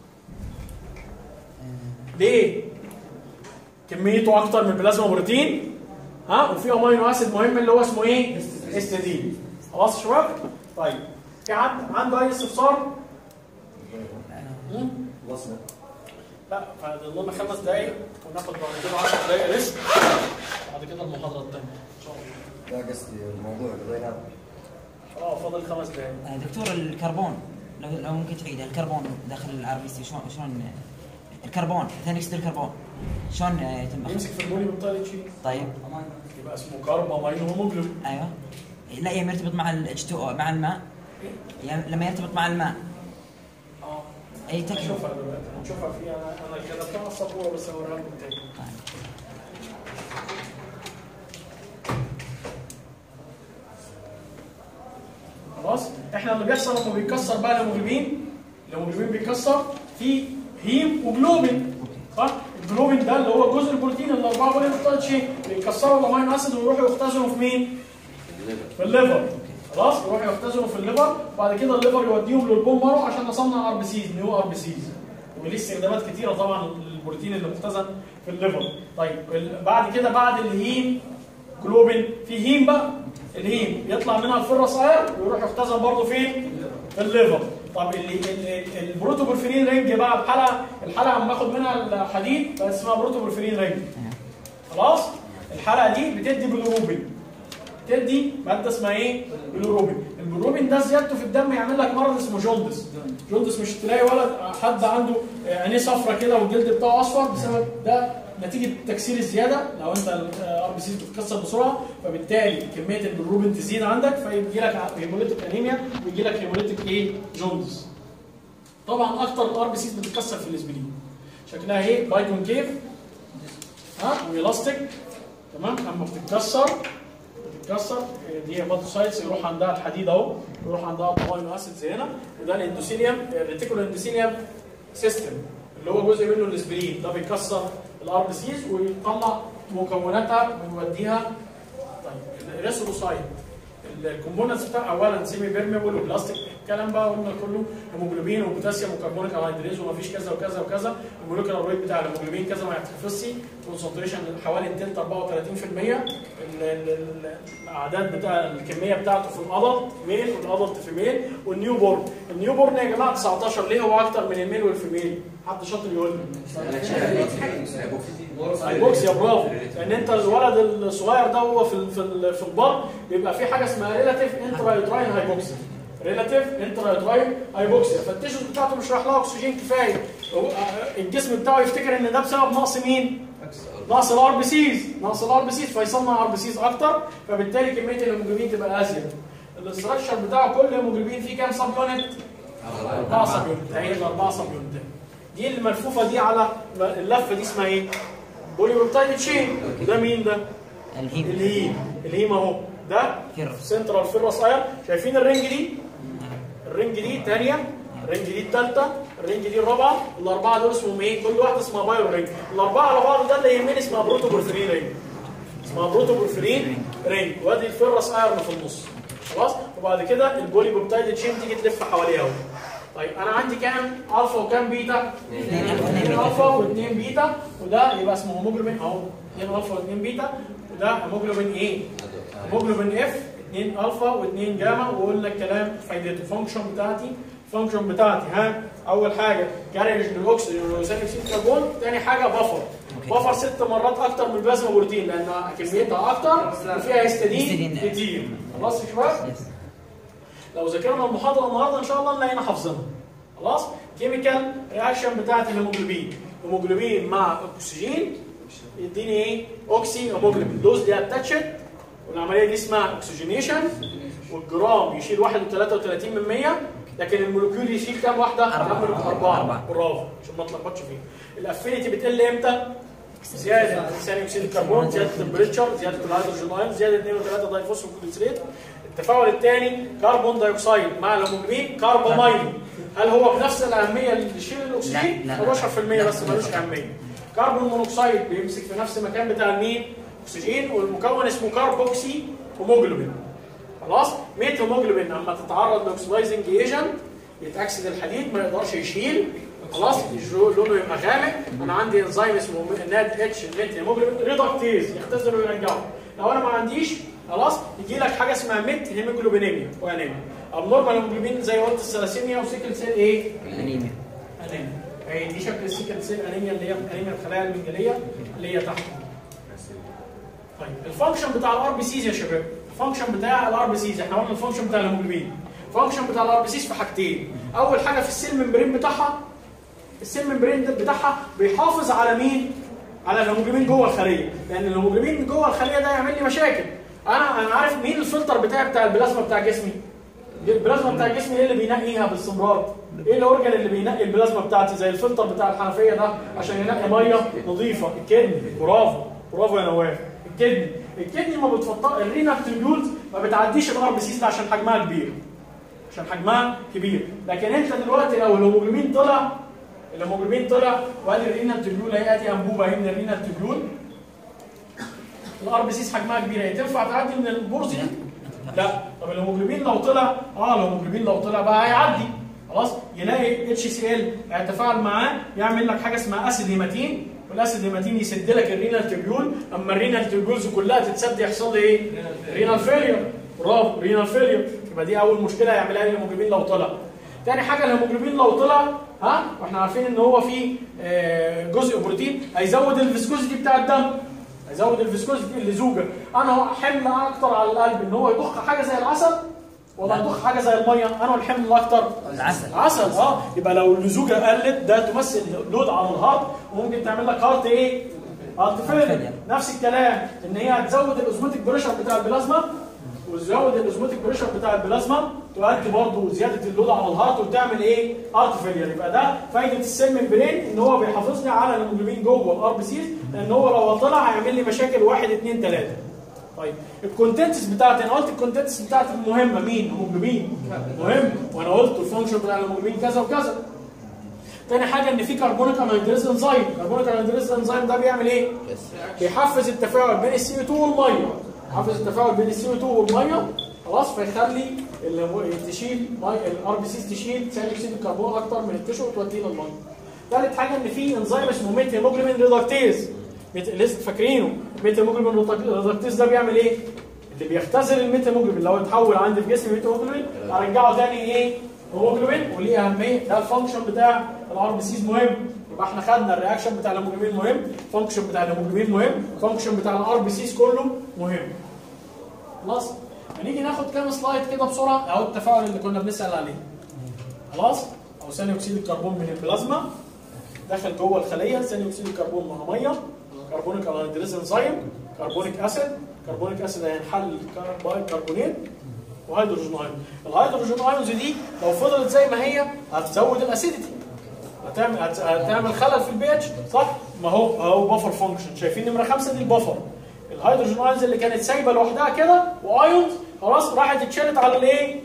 ليه كميته اكتر من البلازما بروتين ها وفي امينو اسيد مهم اللي هو اسمه ايه استدين خلاص يا شباب طيب في حد عنده اي استفسار مم؟ خلصنا لا فاضل لنا خمس دقايق وناخد بعد كده 10 دقايق ريست بعد كده المحاضره الثانيه ان شاء الله لا قصدي الموضوع قضيناه اه فاضل خمس دقايق آه، دكتور الكربون لو لو ممكن تعيدها الكربون داخل الار بي سي شلون شلون آه، الكربون ثاني اكسيد الكربون شلون آه، يتم أخذ- يمسك في البولي بالطريقه شيء طيب يبقى اسمه كارب امينو هيموجلوبين ايوه لا يا يرتبط مع ال H2O مع الماء يا- لما يرتبط مع الماء اه اي تكلفه هنشوفها دلوقتي هنشوفها في انا انا كتبتها على السبوره بس هوريها لكم تاني خلاص احنا اللي بيحصل لما بيتكسر بقى الهيموجلوبين الهيموجلوبين بيتكسر في هيم وجلوبين صح الجلوبين ده اللي هو جزء البروتين اللي اربعه بولي بيبتايد شيء بيكسروا الامينو اسيد ويروحوا يختزنوا في مين؟ في الليفر خلاص يروحوا يختزنوا في الليفر وبعد كده الليفر يوديهم للبون مارو عشان اصنع ار بي سيز نيو ار بي سيز وليه استخدامات كتيره طبعا البروتين اللي مختزن في الليفر طيب ال- بعد كده بعد الهيم جلوبين في هيم بقى الهيم يطلع منها الفرس اير ويروح يختزن برضه فين؟ في الليفر طب اللي ال- ال- البروتوبورفيرين رينج بقى بحلقه الحلقه لما باخد منها الحديد بقى اسمها بروتوبورفيرين رينج خلاص الحلقه دي بتدي بلوروبين تدي ماده اسمها ايه؟ بلوروبين البلوروبين ده زيادته في الدم يعمل لك مرض اسمه جوندس جوندس مش تلاقي ولد حد عنده عينيه صفرة كده والجلد بتاعه اصفر بسبب ده نتيجه تكسير الزياده لو انت الار بي سي بتتكسر بسرعه فبالتالي كميه البلوروبين تزيد عندك فيجي لك هيموليتيك انيميا ويجي لك هيموليتيك ايه؟ جوندس طبعا اكتر الار بي سيز بتتكسر في الاسبرين شكلها ايه؟ بايكونكيف ها والاستيك تمام اما بتتكسر بتتكسر دي هيباتوسايتس يروح عندها الحديد اهو يروح عندها الامينو اسيدز هنا وده الاندوثيليوم الريتيكولو اندوثيليوم سيستم اللي هو جزء منه الاسبرين ده بيكسر الار بي سيز ويطلع مكوناتها ويوديها طيب الريسولوسايت الكومبوننتس بتاع اولا سيمي بيرميبل وبلاستيك الكلام بقى قلنا كله هيموجلوبين وبوتاسيوم وكربونيك انهيدريز ومفيش كذا وكذا وكذا الموليكولار ويت بتاع الهيموجلوبين كذا ما يحتفظش كونسنتريشن حوالي التلت 34% ال- ال- ال- الاعداد بتاع الكميه بتاعته في الادلت ميل والادلت في ميل والنيو بورن النيو بورن يا جماعه 19 ليه هو اكتر من الميل والفيميل حد شاطر يقول لي هايبوكسيا برافو لان انت الولد الصغير ده هو في ال- في ال- في البطن بيبقى في حاجه اسمها ريلاتيف انترا يوتراين هايبوكسيا ريلاتيف انترا يوتراين هايبوكسيا فالتيشوز بتاعته مش رايح لها اكسجين كفايه هو- آه، الجسم بتاعه يفتكر ان ده بسبب نقص مين؟ نقص الار بي سيز نقص الار بي سيز فيصنع ار بي سيز اكتر فبالتالي كميه الهيموجلوبين تبقى ازيد الاستراكشر بتاعه كل هيموجلوبين فيه كام سب يونت؟ أربعة سب يونت هي الأربعة سب يونت دي الملفوفة دي على اللفة دي اسمها إيه؟ بولي بيبتايد تشين ده مين ده؟ الهيم الهيم الهيم أهو ده فيروس سنترال فيروس اير شايفين الرنج دي؟ الرنج دي الثانية الرنج دي الثالثة الرنج دي الرابعة الأربعة دول اسمهم إيه؟ كل واحدة اسمها بايو رينج الأربعة على بعض ده اللي يهمني اسمها بروتوبورفرين رينج اسمها بروتوبورفرين رينج وادي الفيروس ايرن في النص خلاص وبعد كده البولي بوبتايد تشين تيجي تلف حواليها اهو طيب انا عندي كام الفا وكام بيتا؟ اثنين ألفا اثنين واثنين الفا واثنين بيتا وده يبقى اسمه هيموجلوبين اهو اثنين الفا واثنين بيتا وده هيموجلوبين ايه؟ هيموجلوبين اف اثنين الفا واثنين جاما وقلنا الكلام فايدته فانكشن بتاعتي الفانكشن بتاعتي ها اول حاجه كاريج للاكسجين وثاني اكسيد الكربون ثاني حاجه بفر بفر ست مرات اكتر من البلازما بروتين لان كميتها اكتر وفيها هيستidine هيستidine. كتير خلاص يا شباب؟ يس. لو ذاكرنا المحاضره النهارده ان شاء الله نلاقينا حافظينها خلاص كيميكال رياكشن بتاعت الهيموجلوبين هيموجلوبين مع اكسجين يديني ايه اوكسي هيموجلوبين دوز دي اتاتشد والعمليه دي اسمها اوكسجينيشن والجرام يشيل 1.33 من 100 لكن المولكيول يشيل كام واحده؟ أربعة. أربعة أربعة. برافو عشان ما اتلخبطش فيه الافينيتي بتقل امتى؟ زياده ثاني اكسيد الكربون زياده التمبريتشر زياده الهيدروجين ايون زياده 2 و3 دايفوسفورجليسريت التفاعل الثاني كربون دايوكسيد مع الهيموجلوبين كربامين هل هو بنفس الاهميه اللي يشيل الاكسجين؟ لا، لا. 11% بس ملوش اهميه كربون مونوكسيد بيمسك في نفس المكان بتاع المين؟ اكسجين والمكون اسمه كاربوكسي هيموجلوبين خلاص ميت هيموجلوبين اما تتعرض لاكسلايزنج ايجنت يتاكسد الحديد ما يقدرش يشيل خلاص لونه يبقى غامق انا عندي انزيم اسمه ناد اتش الميت هيموجلوبين ريدكتيز يختزل ويرجعه لو انا ما عنديش خلاص يجي لك حاجه اسمها ميت هيموجلوبينيميا وانيميا ابنورمال هيموجلوبين زي ما قلت الثلاسيميا وسيكل سيل ايه؟ انيميا انيميا هي دي شكل السيكل سيل انيميا اللي هي انيميا الخلايا المنجليه اللي هي تحت طيب الفانكشن بتاع الار بي سيز يا شباب الفانكشن بتاع الار بي سيز احنا قلنا الفانكشن بتاع الهيموجلوبين الفانكشن بتاع الار بي سيز في حاجتين اول حاجه في السيل ممبرين بتاعها السيل ممبرين ده بتاعها بيحافظ على مين على الهيموجلوبين جوه الخليه لان الهيموجلوبين جوه الخليه ده يعمل لي مشاكل انا انا عارف مين الفلتر بتاعي بتاع البلازما بتاع جسمي البلازما بتاع جسمي ايه اللي بينقيها باستمرار ايه الاورجن اللي بينقي البلازما بتاعتي زي الفلتر بتاع الحنفيه ده عشان ينقي ميه نظيفه الكدني برافو برافو يا نواف الكدني الكدني ما بتفطر الرينال تيبيولز ما بتعديش الار بي سيز عشان حجمها كبير عشان حجمها كبير لكن انت دلوقتي لو الهيموجلوبين طلع الهيموجلوبين طلع وقال الرينال تيبيول هي ادي انبوبه اهي من الرينال تيبيول الار بي سيز حجمها كبير هي تنفع تعدي من البورز دي؟ لا طب الهيموجلوبين لو طلع اه الهيموجلوبين لو طلع بقى هيعدي خلاص يلاقي اتش سي ال هيتفاعل معاه يعمل لك حاجه اسمها اسيد هيماتين والاسيد هيماتين يسد لك الرينال تيبيول اما الرينال تيبيولز كلها تتسد يحصل لي ايه؟ رينال فيلير برافو رينال فيلير يبقى دي اول مشكله يعملها لي الهيموجلوبين لو طلع تاني حاجه الهيموجلوبين لو طلع ها واحنا عارفين ان هو فيه آه، جزء بروتين هيزود الفيسكوزيتي بتاع الدم هيزود الفيسكوزيتي اللزوجه انا هو حمل اكتر على القلب ان هو يضخ حاجه زي العسل ولا يضخ حاجه زي الميه انا هو الحمل الاكتر العسل. عسل اه يبقى لو اللزوجه قلت ده تمثل لود على الهارت وممكن تعمل لك هارت ايه هارت فيلير failure. نفس الكلام ان هي هتزود الاوزموتيك بريشر بتاع البلازما وتزود الاوزموتيك بريشر بتاع البلازما تؤدي برضه زياده اللود على الهارت وتعمل ايه؟ هارت فيلير يبقى ده فايده السيل ممبرين ان هو بيحافظ لي على الهيموجلوبين جوه الار بي سيز لان هو لو طلع هيعمل لي مشاكل 1 2 3 طيب الكونتنتس بتاعتي انا قلت الكونتنتس بتاعتي المهمه مين؟ هيموجلوبين مهم وانا قلت الفانكشن بتاع الهيموجلوبين كذا وكذا تاني حاجه ان في كربونيك انهيدريز انزيم كربونيك انهيدريز انزيم ده بيعمل ايه؟ بيحفز التفاعل بين السي 2 والميه يحفز التفاعل بين السي 2 والميه خلاص فيخلي اللي هو تشيل الار بي سيز تشيل ثاني اكسيد الكربون اكتر من التشو وتوديه للميه. ثالث حاجه ان في انزيم اسمه ميت هيموجلوبين ريدكتيز ميت- لسه فاكرينه ميت هيموجلوبين ريدكتيز ده بيعمل ايه؟ اللي بيختزل الميت هيموجلوبين لو اتحول عندي في جسمي ميت هيموجلوبين ارجعه تاني ايه؟ هيموجلوبين وليه اهميه ده الفانكشن بتاع الار بي سيز مهم يبقى احنا خدنا الرياكشن بتاع الهيموجلوبين مهم الفانكشن بتاع الهيموجلوبين مهم الفانكشن بتاع الار بي سيز كله مهم خلاص هنيجي ناخد كام سلايد كده بسرعه اهو التفاعل اللي كنا بنسال عليه خلاص او ثاني اكسيد الكربون من البلازما دخل جوه الخليه ثاني اكسيد الكربون مع ميه كربونيك انهيدريز انزيم كربونيك اسيد كربونيك اسيد هينحل باي كربونات وهيدروجين ايون الهيدروجين ايونز دي لو فضلت زي ما هي هتزود الاسيديتي هتعمل هت- هتعمل خلل في البي اتش صح؟ ما هو اهو بفر فانكشن شايفين نمره خمسه دي البفر الهيدروجين ايونز اللي كانت سايبه لوحدها كده وايونز خلاص راحت اتشالت على الايه؟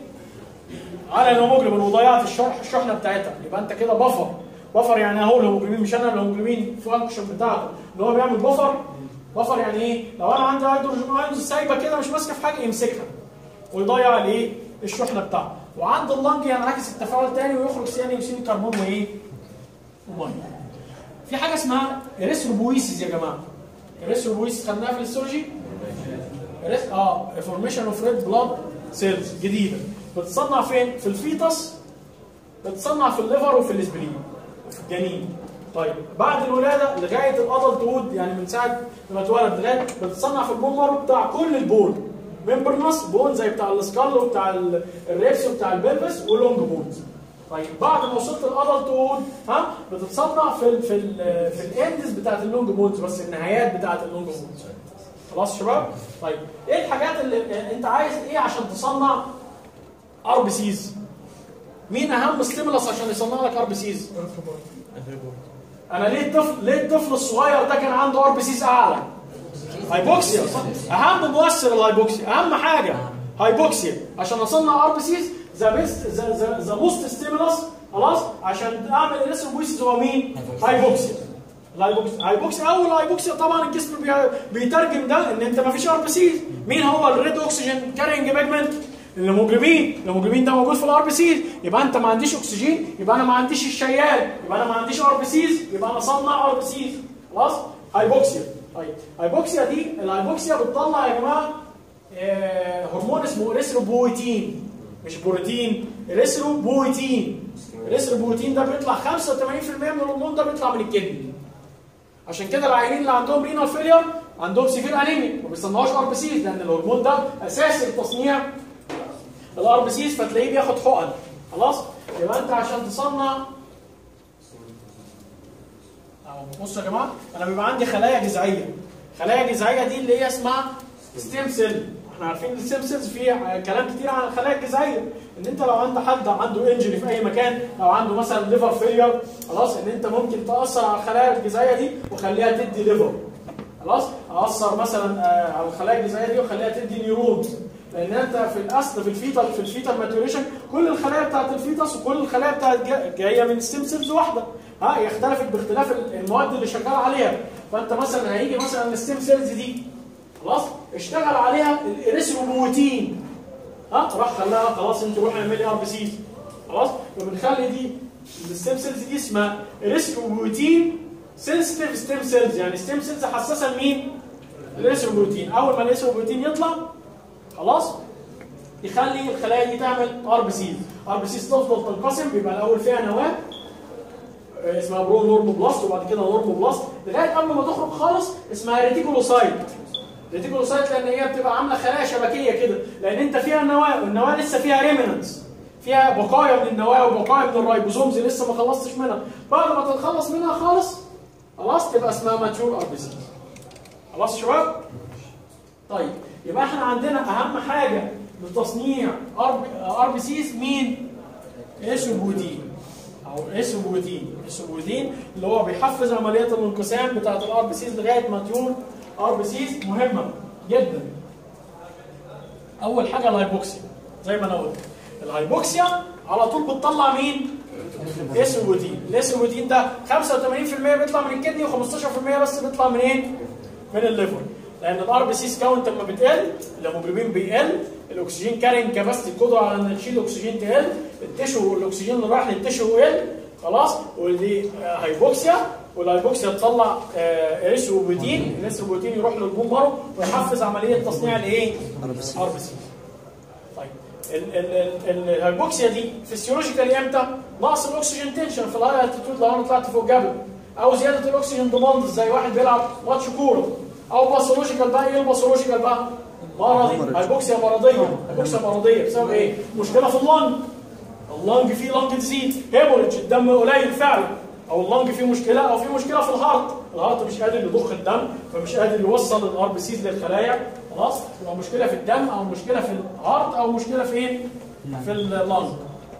على الهيموجلوبين وضيعت الشرح الشحنه بتاعتها يبقى انت كده بفر بفر يعني اهو الهيموجلوبين مش انا الهيموجلوبين فانكشن بتاعته ان هو بيعمل بفر بفر يعني ايه؟ لو انا عندي هيدروجين ايونز سايبه كده مش ماسكه في حاجه يمسكها ويضيع الايه؟ الشحنه بتاعته وعند اللنج ينعكس التفاعل تاني ويخرج ثاني اكسيد الكربون وايه؟ وميه في حاجه اسمها اريثروبويسيس يا جماعه اريثروبويسيس خدناها في الهيستولوجي ريس اه فورميشن اوف ريد بلاد سيلز جديده بتتصنع فين؟ في الفيتس بتتصنع في الليفر وفي الاسبلين وفي الجنين طيب بعد الولاده لغايه الادلت وود يعني من ساعه لما اتولد لغايه بتتصنع في البون مارو بتاع كل البون ممبرنس بون زي بتاع السكال وبتاع ال- الريبس وبتاع البلبس واللونج بونز طيب بعد ما وصلت الادلت وود ها بتتصنع في ال في ال في الاندز بتاعت اللونج بونز بس النهايات بتاعت اللونج بونز خلاص يا شباب طيب ايه الحاجات اللي انت عايز ايه عشان تصنع ار بي سيز مين اهم ستيمولس عشان يصنع لك ار بي سيز انا ليه الطفل ليه الطفل الصغير ده كان عنده ار بي سيز اعلى هايبوكسيا صح اهم مؤثر الهايبوكسيا اهم حاجه هايبوكسيا عشان اصنع ار بي سيز ذا بيست ذا ذا موست ستيمولس خلاص عشان اعمل الريثروبويسيس هو مين؟ هايبوكسيا الهايبوكسيا هايبوكسيا اول هايبوكسيا طبعا الجسم بي- بيترجم ده ان انت ما فيش ار بي سيز مين هو الريد اوكسجين كارينج بيجمنت الهيموجلوبين الهيموجلوبين ده موجود في الار بي سيز يبقى انت ما عنديش اكسجين يبقى انا ما عنديش الشيال يبقى انا ما عنديش ار بي سيز يبقى انا اصنع ار بي سيز خلاص هايبوكسيا طيب هايبوكسيا دي الهايبوكسيا بتطلع يا جماعه آه، هرمون اسمه اريثروبويتين مش بروتين اريثروبويتين الاريثروبويتين ده بيطلع 85% من الهرمون ده بيطلع من الكدني عشان كده العيانين اللي عندهم رينال فيلير عندهم سيفير انيميا ما بيصنعوش ار بي سيز لان الهرمون ده اساسي لتصنيع الار بي سيز فتلاقيه بياخد حقن خلاص يبقى انت عشان تصنع أهو، بصوا يا جماعه انا بيبقى عندي خلايا جذعيه خلايا جذعيه دي اللي هي اسمها ستيم سيل احنا عارفين الستيم سيلز فيه كلام كتير عن الخلايا الجذعيه ان انت لو عند حد عنده انجري في اي مكان او عنده مثلا ليفر فيلير خلاص ان انت ممكن تاثر على الخلايا الجذعيه دي وخليها تدي ليفر خلاص اثر مثلا آه، على الخلايا الجذعيه دي وخليها تدي نيورونز لان انت في الاصل في الفيتال في الفيتال ماتوريشن كل الخلايا بتاعت الفيتس وكل الخلايا بتاعت جا- جايه من ستيم سيلز واحده ها هي اختلفت باختلاف المواد اللي شغال عليها فانت مثلا هيجي مثلا الستيم سيلز دي خلاص اشتغل عليها الاريثروبويتين ها راح خلاها خلاص انت روح اعملي ار بي سيز خلاص فبنخلي دي الستيم سيلز دي اسمها اريثروبويتين سنسيتيف ستيم سيلز يعني ستيم سيلز حساسه لمين؟ الاريثروبويتين اول ما الاريثروبويتين يطلع خلاص يخلي الخلايا دي تعمل ار بي سيز ار بي سيز تفضل تنقسم بيبقى الاول فيها نواه آه، اسمها برو نورموبلاست وبعد كده نورموبلاست لغايه قبل ما تخرج خالص اسمها ريتيكولوسايت ريتيكولوسايت لان هي بتبقى عامله خلايا شبكيه كده لان انت فيها النواه والنواه لسه فيها ريمننس فيها بقايا من النواه وبقايا من الرايبوزومز لسه ما خلصتش منها بعد ما تتخلص منها خالص خلاص تبقى اسمها ماتيور ار بي سيز خلاص يا شباب طيب يبقى احنا عندنا اهم حاجه لتصنيع ار بي سيز مين؟ اسوبوتين او اسوبوتين اسوبوتين اللي هو بيحفز عمليه الانقسام بتاعه الار بي سيز لغايه ما تكون ار بي سيز مهمه جدا اول حاجه الهايبوكسيا زي ما انا قلت الهايبوكسيا على طول بتطلع مين؟ اسوبوتين الاسوبوتين ده 85% بيطلع من الكدني و15% بس بيطلع منين؟ من الليفر لان الار بي سيز كاونت لما بتقل الهيموجلوبين بيقل الاكسجين كارين كاباسيتي القدره على ان تشيل اكسجين تقل التشو الاكسجين اللي رايح للتشو يقل خلاص ودي آه، هايبوكسيا والهايبوكسيا تطلع آه، اريثروبوتين الاريثروبوتين يروح للبون مارو ويحفز عمليه تصنيع الايه؟ ار بي سيز طيب ال- ال- ال- الهايبوكسيا دي فيسيولوجيكالي امتى؟ نقص الاكسجين تنشن في الهاي التيتود لو انا طلعت فوق جبل او زياده الاكسجين ديماند زي واحد بيلعب ماتش كوره او باثولوجيكال بقى ايه الباثولوجيكال بقى؟ مرضي هايبوكسيا مرضيه هايبوكسيا مرضيه بسبب ايه؟ مشكله في اللنج اللنج فيه لنج ديزيز هيموريدج الدم قليل فعلا او اللنج فيه مشكله او فيه مشكله في الهارت الهارت مش قادر يضخ الدم فمش قادر يوصل الار بي سيز للخلايا خلاص يبقى مشكله في الدم او مشكله في الهارت او مشكله في ايه؟ في اللنج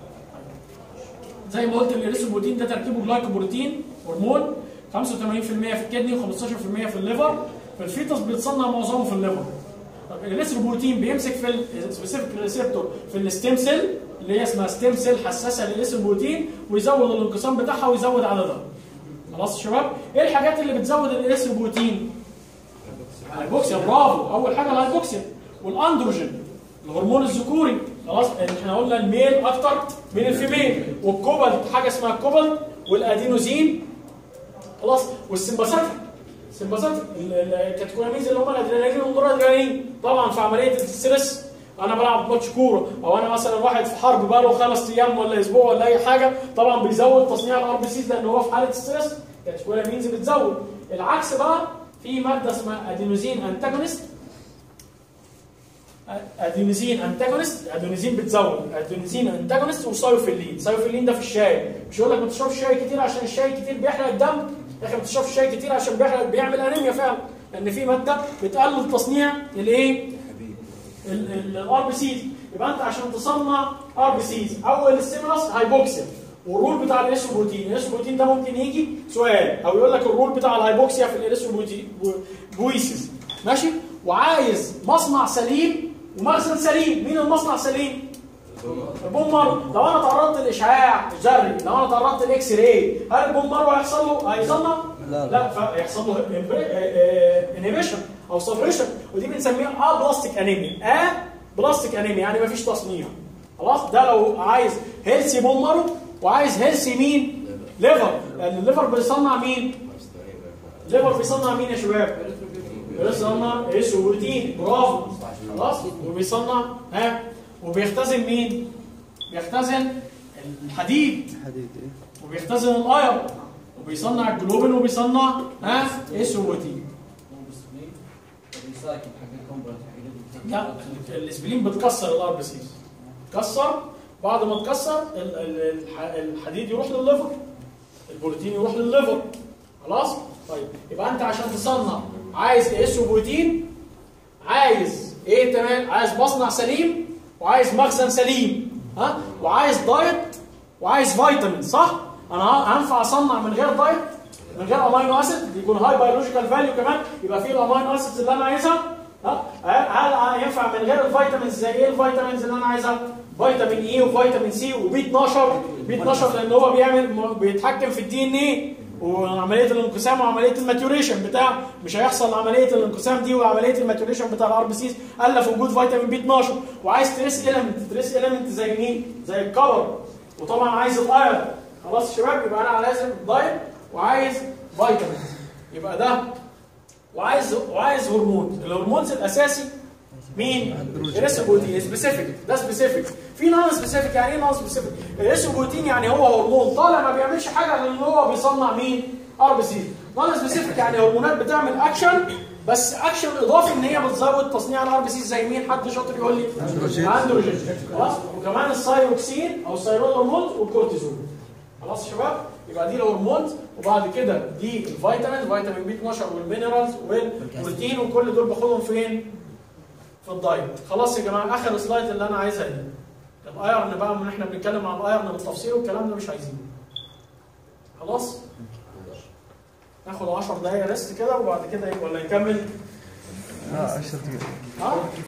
زي ما قلت الاريثروبوتين ده تركيبه جلايكوبروتين هرمون 85% في الكدني و15% في الليفر في الفيتس بيتصنع معظمه في الليفر طب الاريثروبوتين بيمسك في السبيسيفيك ريسبتور في الستيم سيل اللي هي اسمها ستيم سيل حساسه للاريثروبوتين ويزود الانقسام بتاعها ويزود عددها خلاص يا شباب ايه الحاجات اللي بتزود الاريثروبوتين الهايبوكسيا برافو اول حاجه الهايبوكسيا والاندروجين الهرمون الذكوري خلاص احنا قلنا الميل اكتر من الفيميل والكوبالت حاجه اسمها الكوبالت والادينوزين خلاص والسمباثيك السمباثيك الكاتيكولامينز اللي هم الادرينالين والنورادرينالين طبعا في عمليه الستريس انا بلعب ماتش كوره او انا مثلا واحد في حرب بقى له خمس ايام ولا اسبوع ولا اي حاجه طبعا بيزود تصنيع الار بي سيز لان هو في حاله ستريس الكاتيكولامينز بتزود العكس بقى في ماده اسمها ادينوزين انتاجونست ادينوزين انتاجونست ادينوزين بتزود ادينوزين انتاجونست وسايوفيلين سايوفيلين ده في الشاي مش يقول لك ما تشربش شاي كتير عشان الشاي كتير بيحرق الدم يا اخي ما تشربش شاي كتير عشان بيحرق بيعمل انيميا فعلا لان في ماده بتقلل تصنيع الايه الار بي سيز يبقى انت عشان تصنع ار بي سيز اول السيمنس هايبوكسيا والرول بتاع الاريثروبوتين الاريثروبوتين ده ممكن يجي سؤال او يقول لك الرول بتاع الهايبوكسيا في الاريثروبوتين بويسز ماشي وعايز مصنع سليم ومخزن سليم مين المصنع سليم البوم مارو لو انا تعرضت للاشعاع الذري لو انا تعرضت للاكس راي هل البوم مارو هيحصل له هيصنع لا. لا فيحصل له انهبيشن او سبريشن ودي بنسميها ا بلاستيك انيميا ا بلاستيك انيميا يعني مفيش تصنيع خلاص ده لو عايز هيلسي بوم مارو وعايز هيلسي مين ليفر لان الليفر بيصنع مين الليفر بيصنع مين يا شباب بيصنع اسوبروتين برافو خلاص وبيصنع ها وبيختزن مين بيختزن الحديد حديد إيه. وبيختزن الايرون وبيصنع الجلوبين وبيصنع ها اسوبروتين الريسايكل حق الكومبوننت حق لا الاسبلين بتكسر الار بي سيز تكسر بعد ما تكسر ال- ال- الح- الحديد يروح للليفر البروتين يروح للليفر خلاص طيب يبقى انت عشان تصنع عايز اس بروتين عايز ايه تمام عايز مصنع سليم وعايز مخزن سليم ها وعايز دايت وعايز فيتامين صح انا ه- هينفع اصنع من غير دايت من غير امينو اسيد يكون هاي بيولوجيكال فاليو كمان يبقى فيه الامينو اسيدز اللي انا عايزها ها هل ينفع من غير الفيتامينز زي ايه الفيتامينز اللي انا عايزها فيتامين اي وفيتامين سي وبي 12 بي 12 لان هو بيعمل بيتحكم في الدي ان ايه وعمليه الانقسام وعمليه الماتوريشن بتاع مش هيحصل عمليه الانقسام دي وعمليه الماتوريشن بتاع الار بي سيز الا في وجود فيتامين بي 12 وعايز تريس اليمنت تريس اليمنت زي مين؟ زي الكبر وطبعا عايز الايرون خلاص يا شباب يبقى انا لازم دايت وعايز فيتامين يبقى ده وعايز وعايز هرمون الهرمونز الاساسي مين؟ الريسبوتين سبيسيفيك ده سبيسيفيك في نون سبيسيفيك يعني ايه نون سبيسيفيك؟ الريسبوتين يعني هو هرمون طالع ما بيعملش حاجه غير ان هو بيصنع مين؟ ار بي سي نون سبيسيفيك يعني هرمونات بتعمل اكشن بس اكشن اضافي ان هي بتزود تصنيع الار بي سي زي مين حد شاطر يقول لي أندروجين. اندروجين خلاص وكمان الثايروكسين او الثايرول هرمون والكورتيزون خلاص يا شباب يبقى دي الهرمونز وبعد كده دي الفيتامين فيتامين بي 12 والمينرالز والبروتين وكل دول باخدهم فين؟ في الدايت خلاص يا جماعه اخر سلايد اللي انا عايزها دي الايرن بقى من احنا بنتكلم عن الايرن بالتفصيل والكلام ده مش عايزينه خلاص ناخد 10 دقايق ريست كده وبعد كده ولا نكمل اه 10 دقيقة ها